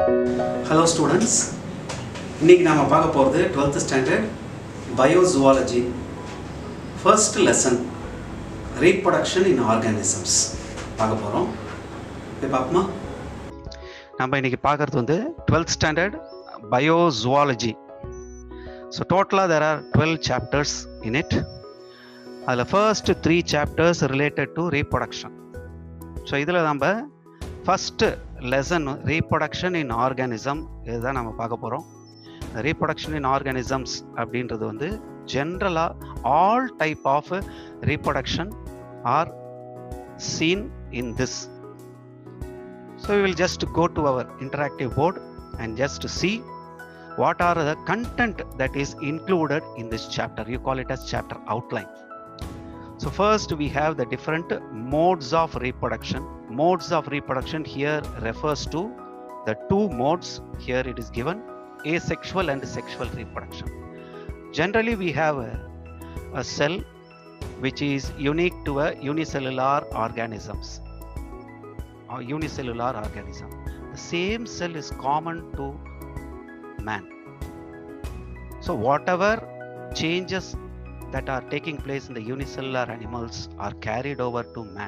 Hello students இன்றைக்கி நாம் பார்க்க போகிறது twelfth standard bio zoology first lesson reproduction in organisms பார்க்க போகிறோம் இப்போ பார்ப்போமா நம்ம இன்றைக்கி பார்க்குறது வந்து டுவெல்த் ஸ்டாண்டர்ட் பயோசுவாலஜி ஸோ டோட்டலாக there are twelve chapters in it அதில் first three chapters related to reproduction so இதில் நம்ம first lesson reproduction in organism இதுதான் நம்ம பார்க்க போகிறோம் ரீப்ரொடக்ஷன் இன் ஆர்கானிசம்ஸ் அப்படின்றது வந்து ஜென்ரலாக all type of reproduction are seen in this so we will just go to our interactive board and just see what are the content that is included in this chapter you call it as chapter outline so first we have the different modes of reproduction modes of reproduction here refers to the two modes here it is given asexual and sexual reproduction generally we have a, a cell which is unique to a unicellular organisms or unicellular organism the same cell is common to man. So, whatever changes that are taking place in the unicellular animals are carried over to man.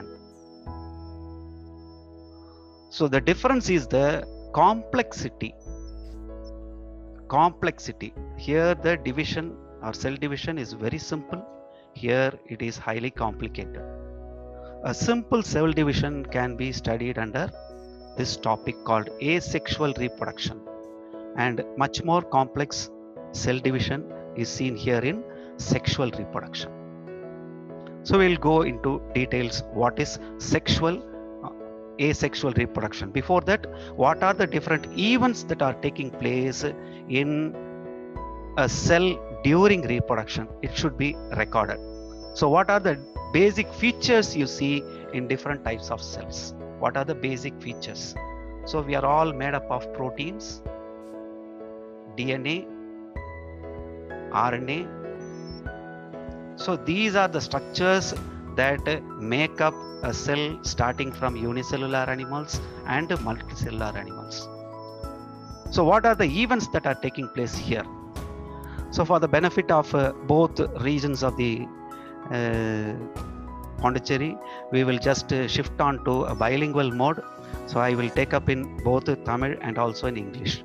So, the difference is the complexity. Complexity. Here, the division or cell division is very simple. Here, it is highly complicated. A simple cell division can be studied under this topic called asexual reproduction and much more complex cell division is seen here in sexual reproduction. So we'll go into details what is sexual uh, asexual reproduction. Before that, what are the different events that are taking place in a cell during reproduction? It should be recorded. So what are the basic features you see in different types of cells? What are the basic features? So we are all made up of proteins, DNA, RNA. So these are the structures that make up a cell starting from unicellular animals and multicellular animals. So what are the events that are taking place here? So for the benefit of uh, both regions of the uh, Pondicherry, we will just uh, shift on to a bilingual mode. So I will take up in both Tamil and also in English.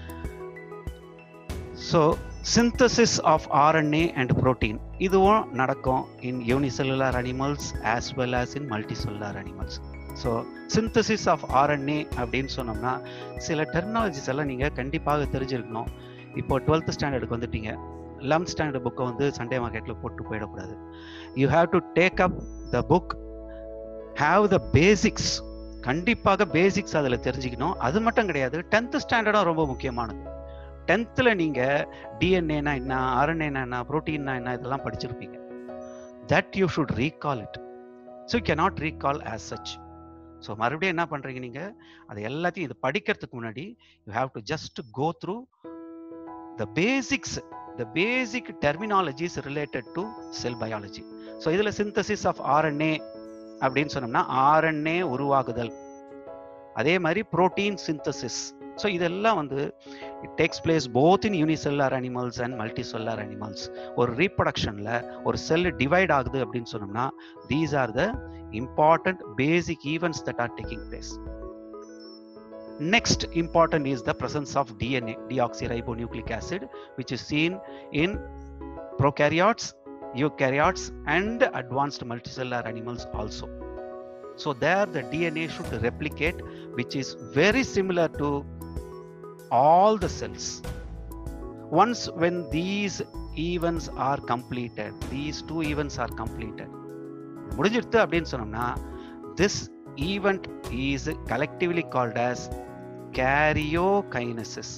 So synthesis of RNA and protein இதுவும் நடக்கும் in unicellular animals as well as in multicellular animals so synthesis of RNA அப்படின்னு சொன்னோம்னா சில terminologies எல்லாம் நீங்கள் கண்டிப்பாக தெரிஞ்சிருக்கணும் இப்போ டுவெல்த் ஸ்டாண்டர்டுக்கு வந்துட்டீங்க லெவன்த் ஸ்டாண்டர்ட் புக்கை வந்து சண்டே மார்க்கெட்டில் போட்டு போயிடக்கூடாது you have to take up the book have the basics கண்டிப்பாக பேசிக்ஸ் அதில் தெரிஞ்சுக்கணும் அது மட்டும் கிடையாது டென்த் ஸ்டாண்டர்டும் ரொம்ப முக்கியமானது டென்த்தில் நீங்கள் டிஎன்ஏனா என்ன ஆர்என்ஏனா என்ன ப்ரோட்டீன்னா என்ன இதெல்லாம் படிச்சிருப்பீங்க that you should recall it so you cannot recall as such so மறுபடியும் என்ன பண்ணுறீங்க நீங்கள் அது எல்லாத்தையும் இது படிக்கிறதுக்கு முன்னாடி you have to just go through the basics the basic terminologies related to cell biology so இதில் சிந்தசிஸ் ஆஃப் ஆர்என்ஏ அப்படின்னு சொன்னோம்னா ஆர்என்ஏ உருவாகுதல் அதே மாதிரி புரோட்டீன் சிந்தசிஸ் ஸோ இதெல்லாம் வந்து it takes place both in unicellular animals and multi cellular animals ஒரு ரீப்ரொடக்ஷனில் ஒரு செல் டிவைட் ஆகுது அப்படின்னு சொன்னோம்னா these are the important basic events that are taking place next important is the presence of DNA deoxyribonucleic acid which is seen in prokaryotes eukaryotes and advanced multicellular animals also. So there the DNA should replicate which is very similar to all the cells. Once when these events are completed, these two events are completed, முடிஞ்சிருத்து அப்படின்னு சொன்னோம்னா this event is collectively called as karyokinesis.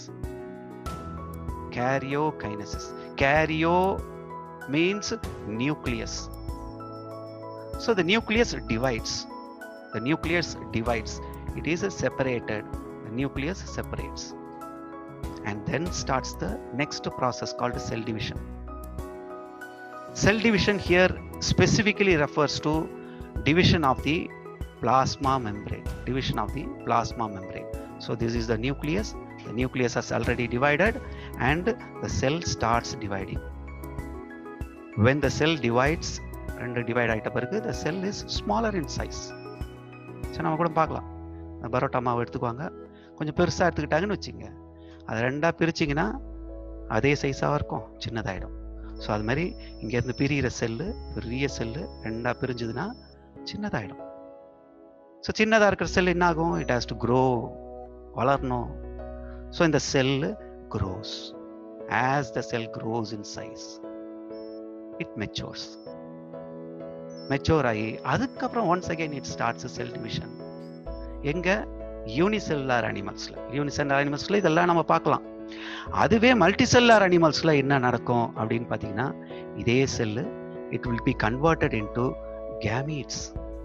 Karyokinesis. Karyo means nucleus. So the nucleus divides. The nucleus divides. It is separated. The nucleus separates. And then starts the next process called cell division. Cell division here specifically refers to division of the plasma membrane. Division of the plasma membrane. So this is the nucleus the nucleus has already divided and the cell starts dividing when the cell divides ரெண்டு divide ஆகிட்ட பிறகு the cell is smaller in size சரி நம்ம கூட பார்க்கலாம் இந்த பரோட்டா மாவு எடுத்துக்குவாங்க கொஞ்சம் பெருசாக எடுத்துக்கிட்டாங்கன்னு வச்சுங்க அதை ரெண்டாக பிரிச்சிங்கன்னா அதே சைஸாக இருக்கும் சின்னதாயிடும் ஸோ அது மாதிரி இங்கேருந்து பிரிகிற செல்லு பெரிய செல்லு ரெண்டாக பிரிஞ்சுதுன்னா சின்னதாயிடும் ஸோ சின்னதாக இருக்கிற செல் என்ன ஆகும் இட் ஹாஸ் டு க்ரோ வளரணும் ஸோ இந்த cell grows as the cell grows in size it matures mature ஆகி அதுக்கப்புறம் once again it starts cell division எங்க யூனிசெல்லார் அனிமல்ஸ்ல யூனிசெல்லார் அனிமல்ஸ்ல இதெல்லாம் நம்ம பார்க்கலாம் அதுவே மல்டிசெல்லார் அனிமல்ஸ்ல என்ன நடக்கும் அப்படின்னு பார்த்தீங்கன்னா இதே cell it will be converted into gametes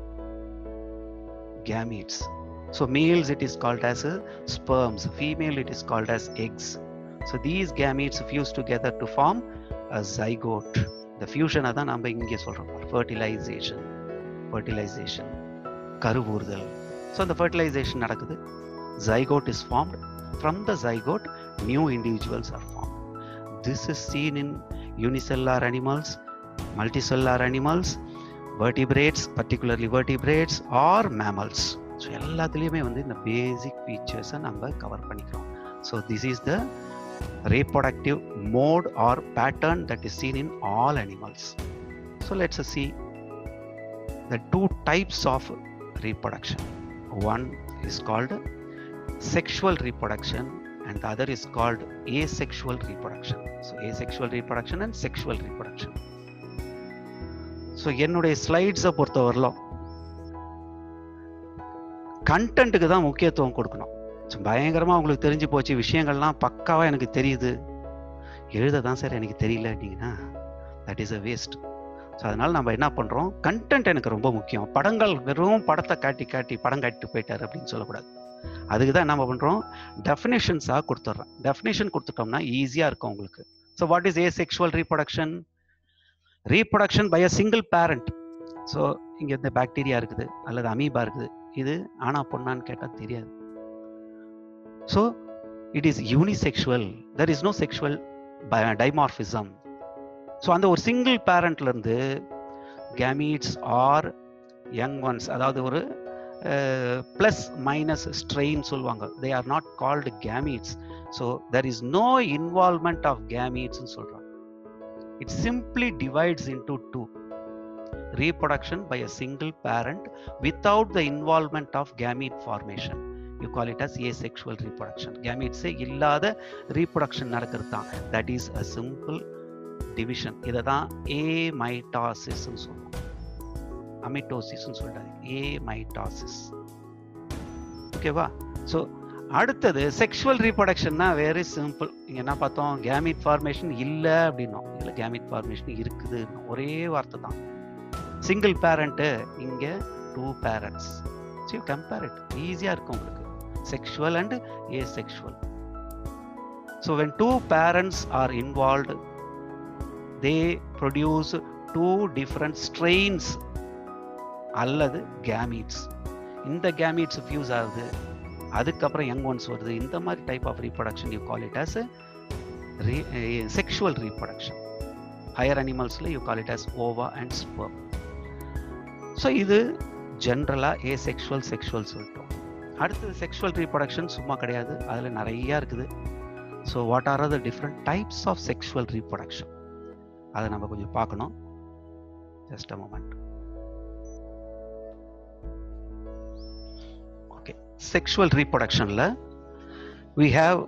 gametes. So males it is called as uh, sperms, female it is called as eggs. So these gametes fuse together to form a zygote. The fusion அதான் நம்ம இங்கே சொல்றோம் fertilization, fertilization, கருவூறுதல். So the fertilization நடக்குது. Zygote is formed. From the zygote, new individuals are formed. This is seen in unicellular animals, multicellular animals, vertebrates, particularly vertebrates or mammals. So எல்லாத்துலேயுமே வந்து இந்த basic ஃபீச்சர்ஸை நம்ம கவர் பண்ணிக்கிறோம் so this is the reproductive mode or pattern that is seen in all animals. So let's see the two types of reproduction. One is called sexual reproduction and the other is called asexual reproduction. So asexual reproduction and sexual reproduction. So என்னுடைய ஸ்லைட்ஸை பொறுத்தவரையிலும் கண்டென்ட்டுக்கு தான் முக்கியத்துவம் கொடுக்கணும் so பயங்கரமாக உங்களுக்கு தெரிஞ்சு போச்சு விஷயங்கள்லாம் பக்காவாக எனக்கு தெரியுது எழுத தான் சார் எனக்கு தெரியல அப்படிங்கன்னா that is a waste so அதனால் நம்ம என்ன பண்ணுறோம் கண்டென்ட் எனக்கு ரொம்ப முக்கியம் படங்கள் வெறும் படத்தை காட்டி காட்டி படம் காட்டிட்டு போயிட்டார் அப்படின்னு சொல்லக்கூடாது அதுக்கு தான் என்ன பண்ணுறோம் டெஃபினேஷன்ஸாக கொடுத்துட்றோம் டெஃபினேஷன் கொடுத்துட்டோம்னா ஈஸியாக இருக்கும் உங்களுக்கு so what is asexual reproduction reproduction by a single parent so இங்கே இந்த பாக்டீரியா இருக்குது அல்லது அமீபா இருக்குது இது ஆனா பொண்ணான்னு கேட்டால் தெரியாது so it is unisexual there is no sexual dimorphism so அந்த ஒரு சிங்கிள் பேரண்ட்லேருந்து கேமீட்ஸ் ஆர் யங் ஒன்ஸ் அதாவது ஒரு ப்ளஸ் மைனஸ் ஸ்ட்ரெயின் சொல்லுவாங்க they are not called gametes so there is no involvement of கேமீட்ஸ்னு சொல்கிறாங்க it simply divides into two reproduction by a single parent without the involvement of gamete formation you call it as asexual reproduction gametes இல்லாத reproduction நடக்கிறது தான் that is a simple division இதை தான் amitosis சொல்லுவோம் அமிட்டோசிஸ் சொல்றாங்க amitosis ஓகேவா so அடுத்தது sexual ரீப்ரொடக்ஷன்னா very simple இங்கே என்ன பார்த்தோம் கேமிட் ஃபார்மேஷன் இல்லை அப்படின்னோம் இல்லை கேமிட் ஃபார்மேஷன் இருக்குது ஒரே வார்த்தை தான் சிங்கிள் பேரண்ட்டு இங்கே டூ பேரண்ட்ஸ் சரி கம்பேர் இட் ஈஸியாக இருக்கும் உங்களுக்கு sexual and asexual so when two parents are involved they produce two different strains அல்லது கேமீட்ஸ் இந்த கேமீட்ஸ் ஃபியூஸ் ஆகுது அதுக்கப்புறம் யங் ஒன்ஸ் வருது இந்த மாதிரி type of reproduction you call it as sexual reproduction higher அனிமல்ஸில் you call it as ova and sperm so இது ஜென்ரலாக ஏ செக்ஷுவல் செக்ஷுவல் சொல்லிட்டோம் அடுத்தது செக்ஷுவல் ரீப்ரொடக்ஷன் சும்மா கிடையாது அதில் நிறையா இருக்குது so what are the different types of sexual reproduction அதை நம்ம கொஞ்சம் பார்க்கணும் just a moment okay sexual ரீப்ரொடக்ஷனில் we have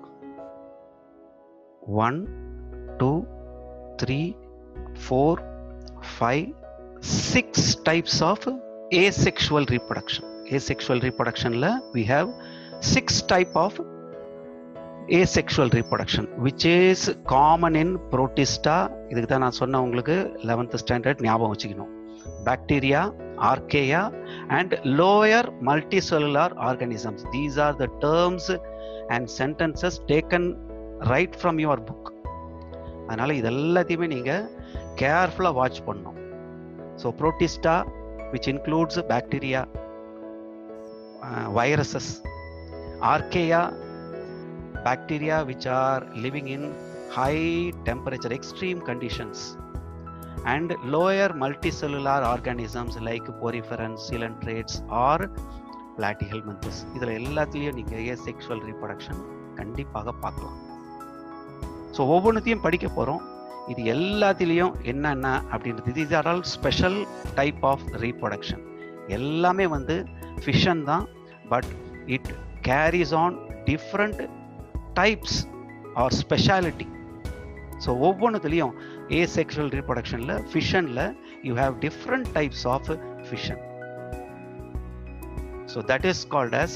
one two three four five six types of asexual reproduction asexual reproductionல we have six type of asexual reproduction which is common in protista இதுக்கு தான் நான் சொன்ன உங்களுக்கு 11th ஸ்டாண்டர்ட் ஞாபகம் வச்சுக்கணும் bacteria archaea and lower multicellular organisms these are the terms and sentences taken right from your book அதனால இது எல்லாத்தையுமே நீங்க கேர்ஃபுல்லாக வாட்ச் பண்ணணும் so Protista which includes bacteria, uh, viruses, archaea, bacteria which are living in high temperature extreme conditions and lower multicellular organisms like poriferans coelentrates or platyhelminthes இதில் எல்லாத்துலேயும் நீங்கள் ஏ asexual reproduction கண்டிப்பாக பார்க்கலாம் ஸோ ஒவ்வொன்றுத்தையும் படிக்க போகிறோம் இது எல்லாத்துலேயும் என்னென்ன அப்படின்றது these are all special type of reproduction எல்லாமே வந்து ஃபிஷன் தான் but it carries on different types are speciality so ஒவ்வொன்றுத்துலேயும் ஏ செக்ஷுவல் ரீப்ரொடக்ஷனில் ஃபிஷனில் you have different types of fission so that is called as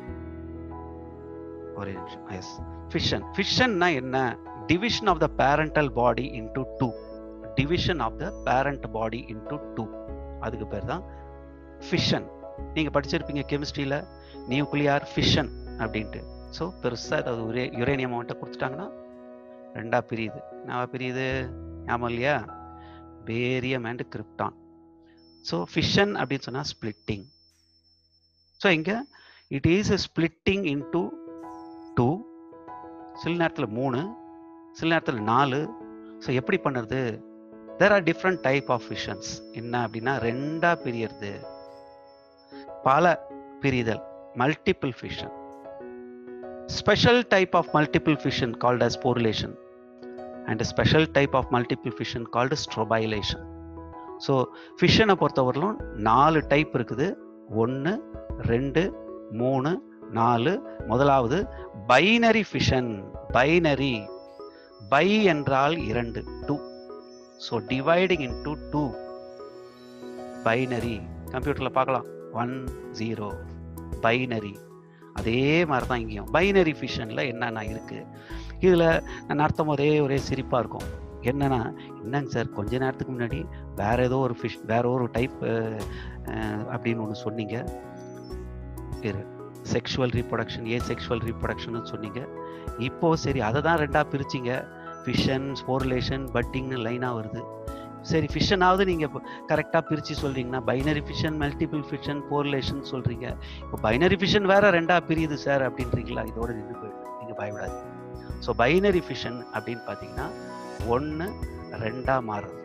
ஒரே நிமிஷம் எஸ் ஃபிஷன் ஃபிஷன்னா என்ன division of the parental body into two division of the parent body into two அதுக்கு பேர் தான் ஃபிஷன் நீங்கள் படிச்சிருப்பீங்க கெமிஸ்ட்ரியில் நியூக்ளியார் ஃபிஷன் அப்படின்ட்டு ஸோ பெருசாக ஏதாவது ஒரே யுரேனியம் அமௌண்ட்டை கொடுத்துட்டாங்கன்னா ரெண்டாக பிரியுது என்னவா பிரியுது ஞாபகம் இல்லையா barium and krypton so fission அப்படின்னு சொன்னால் ஸ்பிளிட்டிங் ஸோ இங்கே it is splitting into two சில நேரத்தில் மூணு சில நேரத்தில் நாலு ஸோ எப்படி பண்ணுறது there are different type of fissions என்ன அப்படின்னா ரெண்டாக பிரியறது பல பிரிதல் multiple fission special type of multiple fission called as sporulation and special type of multiple fission called strobilation so ஃபிஷனை பொறுத்தவரையிலும் நாலு டைப் இருக்குது ஒன்று ரெண்டு மூணு நாலு முதலாவது பைனரி ஃபிஷன் பைனரி பை என்றால் இரண்டு two so dividing in two two binary கம்ப்யூட்டரில் பார்க்கலாம் ஒன் ஜீரோ பைனரி அதே மாதிரி தான் இங்கேயும் பைனரி ஃபிஷனில் என்னென்ன இருக்குது இதில் நான் நடத்தும் போதே ஒரே சிரிப்பாக இருக்கும் என்னன்னா என்னங்க சார் கொஞ்ச நேரத்துக்கு முன்னாடி வேற ஏதோ ஒரு ஃபிஷ் வேற ஒரு டைப் அப்படின்னு ஒன்று சொன்னீங்க sexual reproduction asexual reproduction சொன்னீங்க இப்போ சரி அதை தான் ரெண்டாக பிரிச்சிங்க ஃபிஷன் ஸ்போர்லேஷன் பட்டிங்னு லைனாக வருது சரி ஃபிஷனாவது நீங்கள் இப்போ கரெக்டாக பிரித்து சொல்கிறீங்கன்னா binary fission multiple fission sporulation சொல்கிறீங்க இப்போ பைனரி ஃபிஷன் வேற ரெண்டாக பிரியுது சார் அப்படின்றீங்களா இதோட நின்று போயிடுது நீங்கள் பயப்படாது ஸோ பைனரி ஃபிஷன் அப்படின்னு பார்த்தீங்கன்னா ஒன்று ரெண்டாக மாறுறது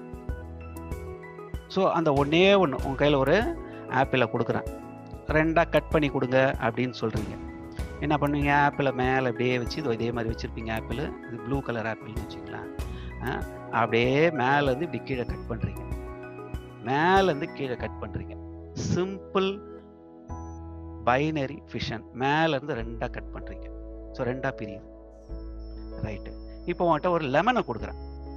ஸோ அந்த ஒன்றே ஒன்று உங்கள் கையில் ஒரு ஆப்பிளை கொடுக்குறேன் ரெண்டாக கட் பண்ணி கொடுங்க அப்படின்னு சொல்கிறீங்க என்ன பண்ணுவீங்க ஆப்பிளை மேலே அப்படியே வச்சு இதோ இதே மாதிரி வச்சுருப்பீங்க ஆப்பிள் இது ப்ளூ கலர் ஆப்பிள்னு வச்சுக்கலாம் அப்படியே மேலேருந்து இப்படி கீழே கட் பண்ணுறீங்க மேலேருந்து கீழே கட் பண்ணுறீங்க சிம்பிள் பைனரி ஃபிஷன் மேலேருந்து ரெண்டாக கட் பண்ணுறீங்க ஸோ ரெண்டாக பிரியுது ரைட்டு இப்போ உன்கிட்ட ஒரு லெமனை கொடுக்குறேன்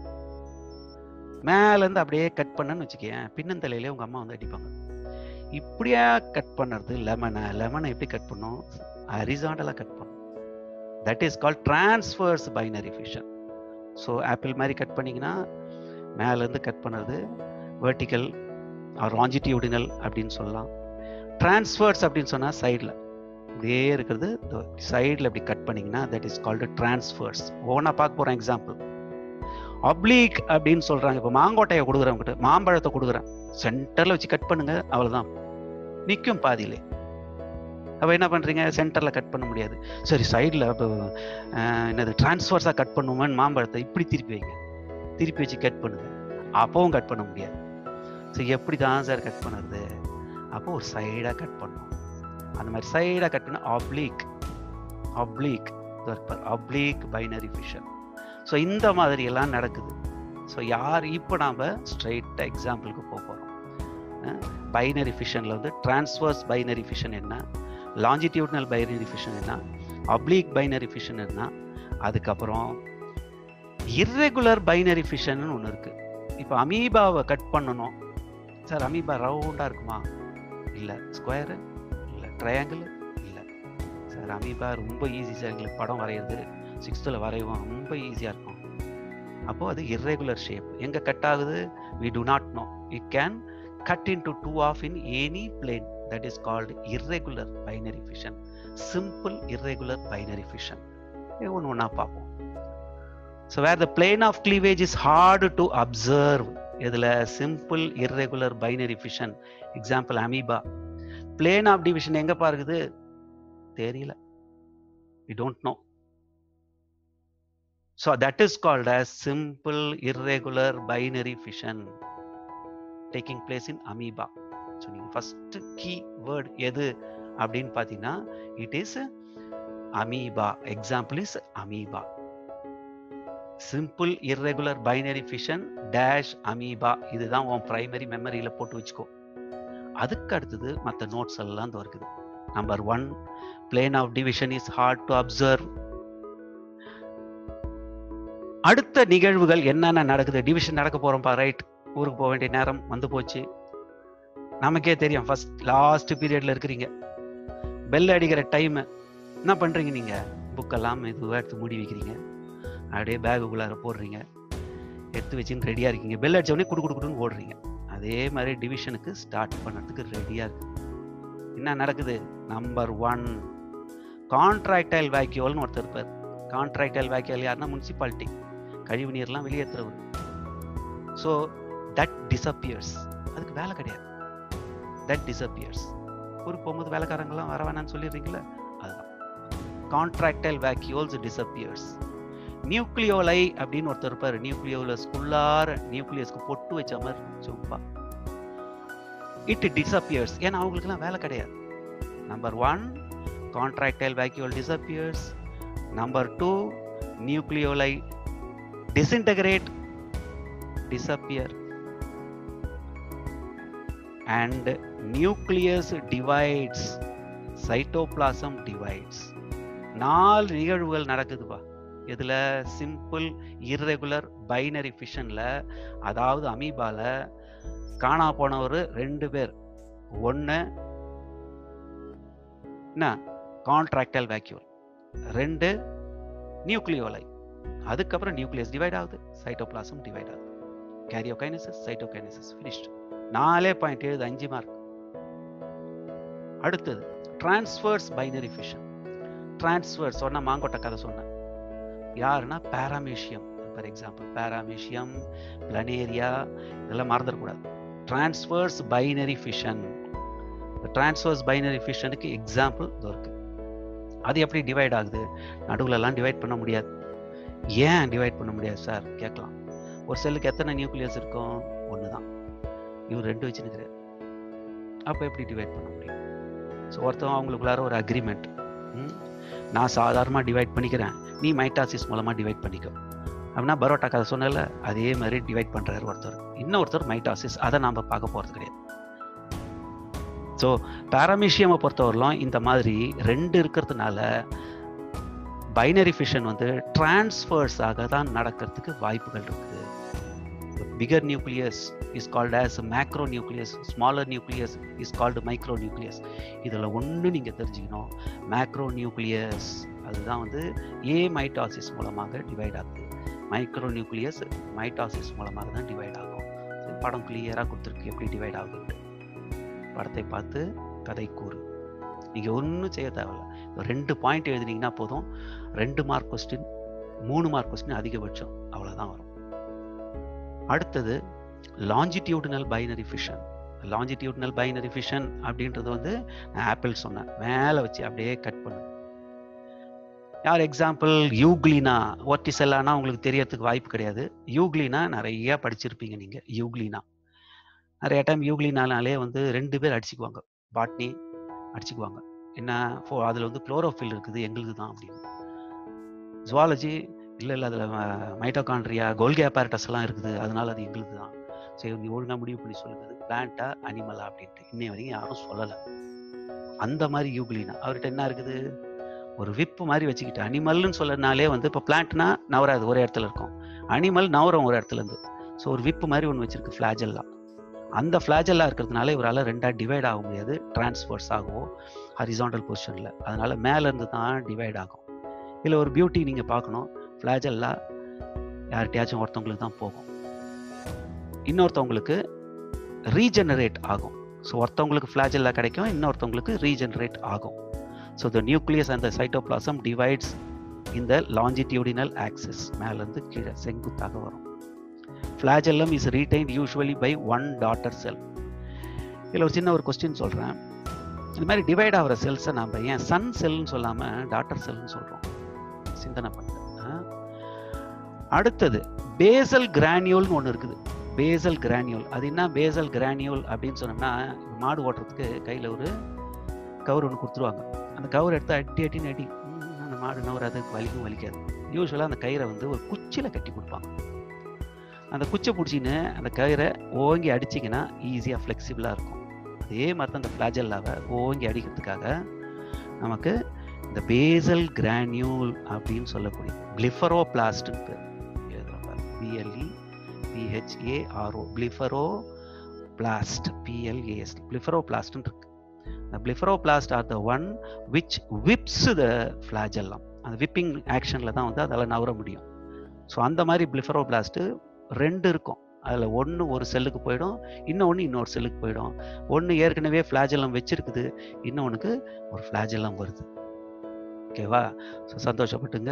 மேலேருந்து அப்படியே கட் பண்ணன்னு வச்சுக்கேன் பின்னந்தலையிலே உங்கள் அம்மா வந்து அடிப்பாங்க இப்படியா கட் பண்ணுறது லெமனை லெமனை எப்படி கட் பண்ணும் ஹரிசாண்டலாக கட் பண்ணும் that is call transverse binary fission so apple மாதிரி கட் பண்ணிங்கன்னா மேலேருந்து கட் பண்ணுறது வேர்ட்டிக்கல் ஆர் லாஞ்சிடியூடினல் அப்படின்னு சொல்லலாம் டிரான்ஸ்ஃபர்ஸ் அப்படின்னு சொன்னால் சைடில் இப்படியே இருக்கிறது சைடில் இப்படி கட் பண்ணிங்கன்னா தட் இஸ் கால்டு டிரான்ஸ்ஃபர்ஸ் ஒவ்வொன்றா பார்க்க போகிறேன் எக்ஸாம்பிள் அப்ளீக் அப்படின்னு சொல்கிறாங்க இப்போ மாங்கோட்டையை கொடுக்குறவங்ககிட்ட மாம்பழத்தை கொடுக்குறேன் சென்டரில் வச்சு கட் பண்ணுங்க அவ்வளோதான் நிற்கும் பாதியிலே அப்போ என்ன பண்ணுறீங்க சென்டரில் கட் பண்ண முடியாது சரி சைடில் இப்போ என்னது டிரான்ஸ்ஃபர்ஸாக கட் பண்ணுவோன்னு மாம்பழத்தை இப்படி திருப்பி வைங்க திருப்பி வச்சு கட் பண்ணுங்க அப்போவும் கட் பண்ண முடியாது ஸோ எப்படி தான் சார் கட் பண்ணுறது அப்போ ஒரு சைடாக கட் பண்ணணும் அந்த மாதிரி சைடாக கட் பண்ண oblique oblique oblique binary fission so இந்த மாதிரி எல்லாம் நடக்குது ஸோ யார் இப்போ நாம் ஸ்ட்ரைட்டாக எக்ஸாம்பிளுக்கு போக போகிறோம் பைனரி ஃபிஷனில் வந்து டிரான்ஸ்வர்ஸ் பைனரி ஃபிஷன் என்ன லாஞ்சிடியூட்னல் பைனரி ஃபிஷன் என்ன அப்ளீக் பைனரி ஃபிஷன் என்ன அதுக்கப்புறம் இர்ரெகுலர் பைனரி ஃபிஷன் ஒன்று இருக்குது இப்போ அமீபாவை கட் பண்ணணும் சார் அமீபா ரவுண்டாக இருக்குமா இல்லை ஸ்கொயரு இல்லை ட்ரையாங்கிள் இல்லை சார் அமீபா ரொம்ப ஈஸி சார் எங்களுக்கு படம் வரைகிறது சிக்ஸ்த்தில் வரைவோம் ரொம்ப ஈஸியாக இருக்கும் அப்போது அது இர்ரெகுலர் ஷேப் எங்கே கட் ஆகுது we do not know it can cut into two half in any plane that is called irregular binary fission simple irregular binary fission ஒன்று ஒன்றா பார்ப்போம் so where the plane of cleavage is hard to observe இதில் simple irregular binary fission example amoeba plane of division எங்கே பாருக்குது தெரியல we don't know so that is called as simple irregular binary fission taking place in amoeba so நீங்கள் first key word எது அப்படின்னு பார்த்தீங்கன்னா it is amoeba example is amoeba simple irregular binary fission dash amoeba இதுதான் உன் primary மெமரியில் போட்டு வச்சுக்கோ அதுக்கு அடுத்தது மற்ற நோட்ஸ் எல்லாம் தான் இருக்குது number one plane of division is hard to observe அடுத்த நிகழ்வுகள் என்னென்ன நடக்குது டிவிஷன் நடக்க போறோம்ப்பா ரைட் ஊருக்கு போக வேண்டிய நேரம் வந்து போச்சு நமக்கே தெரியும் ஃபர்ஸ்ட் லாஸ்ட் பீரியட்ல இருக்கிறீங்க பெல் அடிக்கிற டைம் என்ன பண்றீங்க நீங்க புக்கெல்லாம் இதுவாக எடுத்து மூடி வைக்கிறீங்க அப்படியே பேகுக்குள்ளார போடுறீங்க எடுத்து வச்சுன்னு ரெடியாக இருக்கீங்க பெல் அடிச்ச உடனே குடு குடு குடுன்னு ஓடுறீங்க அதே மாதிரி டிவிஷனுக்கு ஸ்டார்ட் பண்ணுறதுக்கு ரெடியாக இருக்கு என்ன நடக்குது நம்பர் ஒன் கான்ட்ராக்டைல் வேக்யூல்னு ஒருத்தர் இருப்பார் கான்ட்ராக்டைல் வேக்யூல் யாருன்னா முனிசிபாலிட்டி கழிவு நீர்லாம் வெளியேற்றுறவர் ஸோ தட் டிசப்பியர்ஸ் அதுக்கு வேலை கிடையாது தட் டிசப்பியர்ஸ் ஊருக்கு போகும்போது வேலைக்காரங்களாம் வர வேணாம்னு சொல்லிடுறீங்களா அதுதான் கான்ட்ராக்டைல் வேக்யூல்ஸ் டிசப்பியர்ஸ் நியூக்ளியோலை அப்படின்னு ஒருத்தர் இருப்பார் நியூக்ளியோலஸ்குள்ளார நியூக்ளியஸ்க்கு பொட்டு வச்ச மாதிரி சும்மா இட் டிசப்பியர்ஸ் ஏன்னா அவங்களுக்குலாம் வேலை கிடையாது number one contractile vacuole disappears number two nucleoli disintegrate disappear and nucleus divides cytoplasm divides நாலு நிகழ்வுகள் நடக்குதுப்பா இதுல சிம்பிள் irregular பைனரி ஃபிஷன்ல அதாவது அமீபால காணா போன ஒரு ரெண்டு பேர் ஒன்று என்ன கான்ட்ராக்டல் வேக்யூல் ரெண்டு நியூக்ளியோலை அதுக்கப்புறம் நியூக்ளியஸ் டிவைட் ஆகுது சைட்டோபிளாசம் டிவைட் ஆகுது கேரியோகைனசிஸ் சைட்டோகைனசிஸ் ஃபினிஷ்ட் நாலே பாயிண்ட் ஏழு அஞ்சு மார்க் அடுத்தது டிரான்ஸ்ஃபர்ஸ் பைனரி ஃபிஷன் டிரான்ஸ்ஃபர் சொன்ன மாங்கொட்டை கதை சொன்னேன் யாருன்னா paramecium for example paramecium planaria இதெல்லாம் மறந்துடக்கூடாது transverse binary fission transverse binary ஃபிஷனுக்கு எக்ஸாம்பிள் இது இருக்கு அது எப்படி டிவைட் ஆகுது நடுவுலலாம் டிவைட் பண்ண முடியாது ஏன் டிவைட் பண்ண முடியாது சார் கேட்கலாம் ஒரு செல்லுக்கு எத்தனை நியூக்ளியஸ் இருக்கும் ஒன்று தான் இவர் ரெண்டு வச்சுருக்கிறார் அப்போ எப்படி டிவைட் பண்ண முடியும் ஸோ ஒருத்தவங்க அவங்களுக்குள்ளார ஒரு அக்ரிமெண்ட் நான் சாதாரணமாக டிவைட் பண்ணிக்கிறேன் நீ மைட்டாசிஸ் மூலமாக டிவைட் பண்ணிக்கோ அப்படின்னா பரோட்டா கதை சொன்னல அதே மாதிரி டிவைட் பண்ணுறாரு ஒருத்தர் இன்னொருத்தர் மைட்டாசிஸ் அதை நாம் பார்க்க போகிறது கிடையாது ஸோ பேராமீஷியமை பொறுத்தவரையிலும் இந்த மாதிரி ரெண்டு இருக்கிறதுனால பைனரி ஃபிஷன் வந்து டிரான்ஸ்ஃபர்ஸாக தான் நடக்கிறதுக்கு வாய்ப்புகள் இருக்குது figure nucleus is called as macro nucleus smaller nucleus is called micro nucleus இதில் ஒன்று நீங்கள் தெரிஞ்சுக்கணும் மேக்ரோ நியூக்ளியஸ் அதுதான் வந்து ஏ மைட்டாசிஸ் மூலமாக டிவைட் ஆகுது மைக்ரோ நியூக்ளியஸ் மைட்டாசிஸ் மூலமாக தான் டிவைட் ஆகும் படம் கிளியராக கொடுத்துருக்கு எப்படி டிவைட் ஆகுது படத்தை பார்த்து கதை கூறு நீங்கள் ஒன்றும் செய்ய தேவையில்ல ரெண்டு பாயிண்ட் எழுதினீங்கன்னா போதும் ரெண்டு மார்க் கொஸ்டின் மூணு மார்க் கொஸ்டின் அதிகபட்சம் அவ்வளோதான் வரும் அடுத்தது longitudinal binary fission longitudinal binary fission அப்படின்றது வந்து நான் ஆப்பிள் சொன்னேன் மேலே வச்சு அப்படியே கட் பண்ணு யார் எக்ஸாம்பிள் யூக்லினா ஓட்டிசெல்லானா உங்களுக்கு தெரியறதுக்கு வாய்ப்பு கிடையாது யூக்லினா நிறைய படிச்சிருப்பீங்க நீங்கள் யூக்லினா நிறைய டைம் யூக்லினாலே வந்து ரெண்டு பேர் அடிச்சுக்குவாங்க பாட்னி அடிச்சுக்குவாங்க என்ன ஃபோ அதில் வந்து குளோரோஃபில் இருக்குது எங்களுக்கு தான் அப்படின்னு ஜுவாலஜி இல்லை இல்லை அதில் மைட்டோகான்ட்ரியா கோல்கே அப்பாரட்டஸ் எல்லாம் இருக்குது அதனால அது எங்களுக்கு தான் சரி நீ ஒழுங்காக முடிவு பண்ணி சொல்லுங்க அது பிளான்ட்டா அனிமலா அப்படின்ட்டு இன்னை வரைக்கும் யாரும் சொல்லலை அந்த மாதிரி யூக்லினா அவர்கிட்ட என்ன இருக்குது ஒரு விப்பு மாதிரி வச்சுக்கிட்டு அனிமல்னு சொல்லனாலே வந்து இப்போ பிளான்ட்னா நவராது ஒரு இடத்துல இருக்கும் அனிமல் நவரம் ஒரு இடத்துல இருந்து ஸோ ஒரு விப்பு மாதிரி ஒன்று வச்சிருக்கு ஃப்ளாஜெல்லாம் அந்த ஃப்ளாஜெல்லா இருக்கிறதுனால இவரால் ரெண்டாக டிவைட் ஆக முடியாது டிரான்ஸ்ஃபர்ஸ் ஆகும் ஹரிசாண்டல் பொசிஷனில் அதனால மேலேருந்து தான் டிவைட் ஆகும் இதில் ஒரு பியூட்டி நீங்கள் பார்க்கணும் ஃப்ளாஜெல்லா யார்கிட்டயாச்சும் ஒருத்தவங்களுக்கு தான் போகும் இன்னொருத்தவங்களுக்கு ரீஜெனரேட் ஆகும் ஸோ ஒருத்தவங்களுக்கு ஃப்ளாஜெல்லா கிடைக்கும் இன்னொருத்தவங்களுக்கு ரீஜெனரேட் ஆகும் so the nucleus and the cytoplasm divides இந்த லாஞ்சிடியூடினல் ஆக்சிஸ் மேலேருந்து கீழே செங்குத்தாக வரும் flagellum is retained usually by one daughter cell இதில் ஒரு சின்ன ஒரு கொஸ்டின் சொல்கிறேன் இந்த மாதிரி டிவைட் ஆகிற செல்ஸை நாம் ஏன் சன் செல்னு சொல்லாமல் டாட்டர் செல்னு சொல்கிறோம் சிந்தனை பண்ணுங்க அடுத்தது பேசல் கிரானியூல்னு ஒன்று இருக்குது பேசல் கிரானியூல் அது என்ன பேசல் கிரானியூல் அப்படின்னு சொன்னோம்னா மாடு ஓட்டுறதுக்கு கையில் ஒரு கவர் ஒன்று கொடுத்துருவாங்க அந்த கவர் எடுத்து அட்டி அட்டின்னு அடி ம், அந்த மாடு நவராது வலிக்கும் வலிக்காது யூஸ்வலாக அந்த கயிறை வந்து ஒரு குச்சியில் கட்டி கொடுப்பாங்க அந்த குச்சை பிடிச்சின்னு அந்த கயிறை ஓங்கி அடிச்சிங்கன்னா ஈஸியாக ஃப்ளெக்சிபிளாக இருக்கும் அதே மாதிரி தான் அந்த ஃப்ளாஜெல்லாவை ஓங்கி அடிக்கிறதுக்காக நமக்கு இந்த பேசல் கிரானியூல் அப்படின்னு சொல்லக்கூடிய பிளிஃபரோ பிளாஸ்ட்னு பேர் பிஎல்இ பிஹெச்ஏஆர்ஓ பிளிஃபரோ பிளாஸ்ட் பிஎல்ஏஎஸ் பிளிஃபரோ பிளாஸ்ட்னு இருக்கு இந்த blepharoblast are the one which whips the flagellum அந்த விப்பிங் ஆக்ஷனில் தான் வந்து அதால் நவர முடியும் ஸோ அந்த மாதிரி பிளிஃபரோ பிளாஸ்ட்டு ரெண்டு இருக்கும் அதில் ஒன்று ஒரு செல்லுக்கு போயிடும் இன்னொன்று இன்னொரு செல்லுக்கு போயிடும் ஒன்று ஏற்கனவே ஃப்ளாஜெல்லாம் வச்சிருக்குது இன்னொன்றுக்கு ஒரு ஃப்ளாஜெல்லாம் வருது ஓகேவா ஸோ சந்தோஷப்பட்டுங்க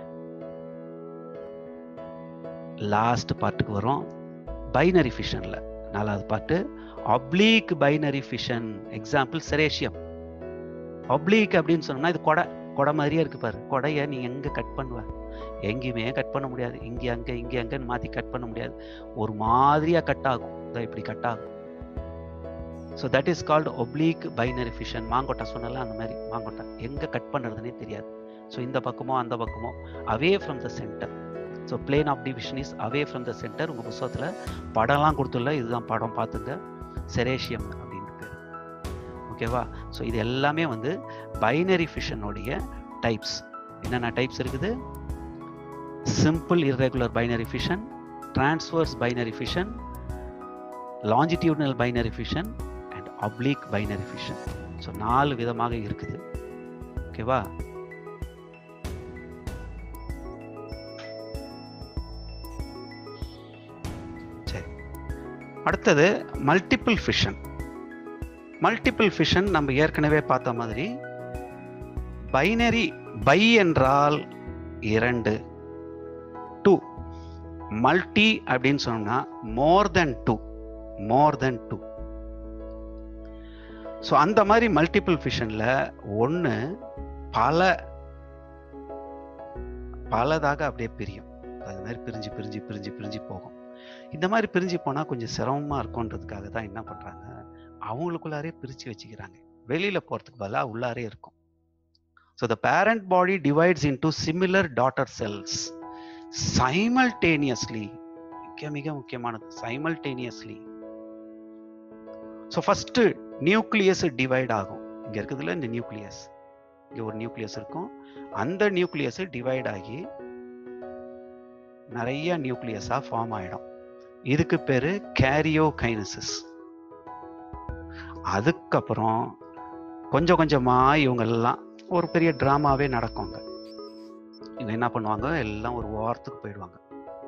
லாஸ்ட் பார்ட்டுக்கு வரும் பைனரி ஃபிஷனில் நாலாவது part oblique binary fission example Ceratium oblique அப்படின்னு சொன்னோம்னா இது கொடை கொடை மாதிரியே இருக்கு பாரு கொடையை நீ எங்கே கட் பண்ணுவ எங்கேயுமே கட் பண்ண முடியாது இங்கே அங்கே இங்கே அங்கன்னு மாற்றி கட் பண்ண முடியாது ஒரு மாதிரியாக கட் ஆகும் இதோ இப்படி கட் ஆகும் so that is called oblique binary fission மாங்கொட்டை சொன்னல அந்த மாதிரி மாங்கொட்டை எங்கே கட் பண்ணுறதுனே தெரியாது ஸோ இந்த பக்கமோ அந்த பக்கமோ away from the centre so plane of division is away from the centre உங்கள் புத்தகத்தில் படம்லாம் கொடுத்துள்ள இதுதான் படம் பார்த்துங்க செரேஷியம் அப்படின்னு பேர் ஓகேவா ஸோ இது எல்லாமே வந்து பைனரி ஃபிஷனுடைய டைப்ஸ் என்னென்ன டைப்ஸ் இருக்குது simple irregular binary fission transverse binary fission longitudinal binary fission and oblique binary fission so நாலு விதமாக இருக்குது ஓகேவா சரி அடுத்தது மல்டிபிள் ஃபிஷன் மல்டிபிள் ஃபிஷன் நம்ம ஏற்கனவே பார்த்த மாதிரி பைனரி பை என்றால் இரண்டு டூ மல்டி அப்படின்னு சொன்னோம்னா more than two more than two so அந்த மாதிரி மல்டிபிள் ஃபிஷனில் ஒன்று பல பலதாக அப்படியே பிரியும் அது மாதிரி பிரிஞ்சு பிரிஞ்சு பிரிஞ்சு பிரிஞ்சு போகும் இந்த மாதிரி பிரிஞ்சு போனால் கொஞ்சம் சிரமமாக இருக்கும்ன்றதுக்காக தான் என்ன பண்ணுறாங்க அவங்களுக்குள்ளாரே பிரித்து வச்சுக்கிறாங்க வெளியில் போகிறதுக்கு பதிலாக உள்ளாரே இருக்கும் so the parent body divides into similar daughter cells simultaneously மிக மிக முக்கியமானது simultaneously so first nucleus divide ஆகும் இங்கே இருக்குதுல்ல இந்த நியூக்ளியஸ் இங்கே ஒரு நியூக்ளியஸ் இருக்கும் அந்த நியூக்ளியஸ் டிவைட் ஆகி நிறைய நியூக்ளியஸாக ஃபார்ம் ஆகிடும் இதுக்கு பேர் கேரியோகைனசிஸ் அதுக்கப்புறம் கொஞ்சம் கொஞ்சமாக இவங்க எல்லாம் ஒரு பெரிய ட்ராமாவே நடக்குங்க இவங்க என்ன பண்ணுவாங்க எல்லாம் ஒரு ஓரத்துக்கு போயிடுவாங்க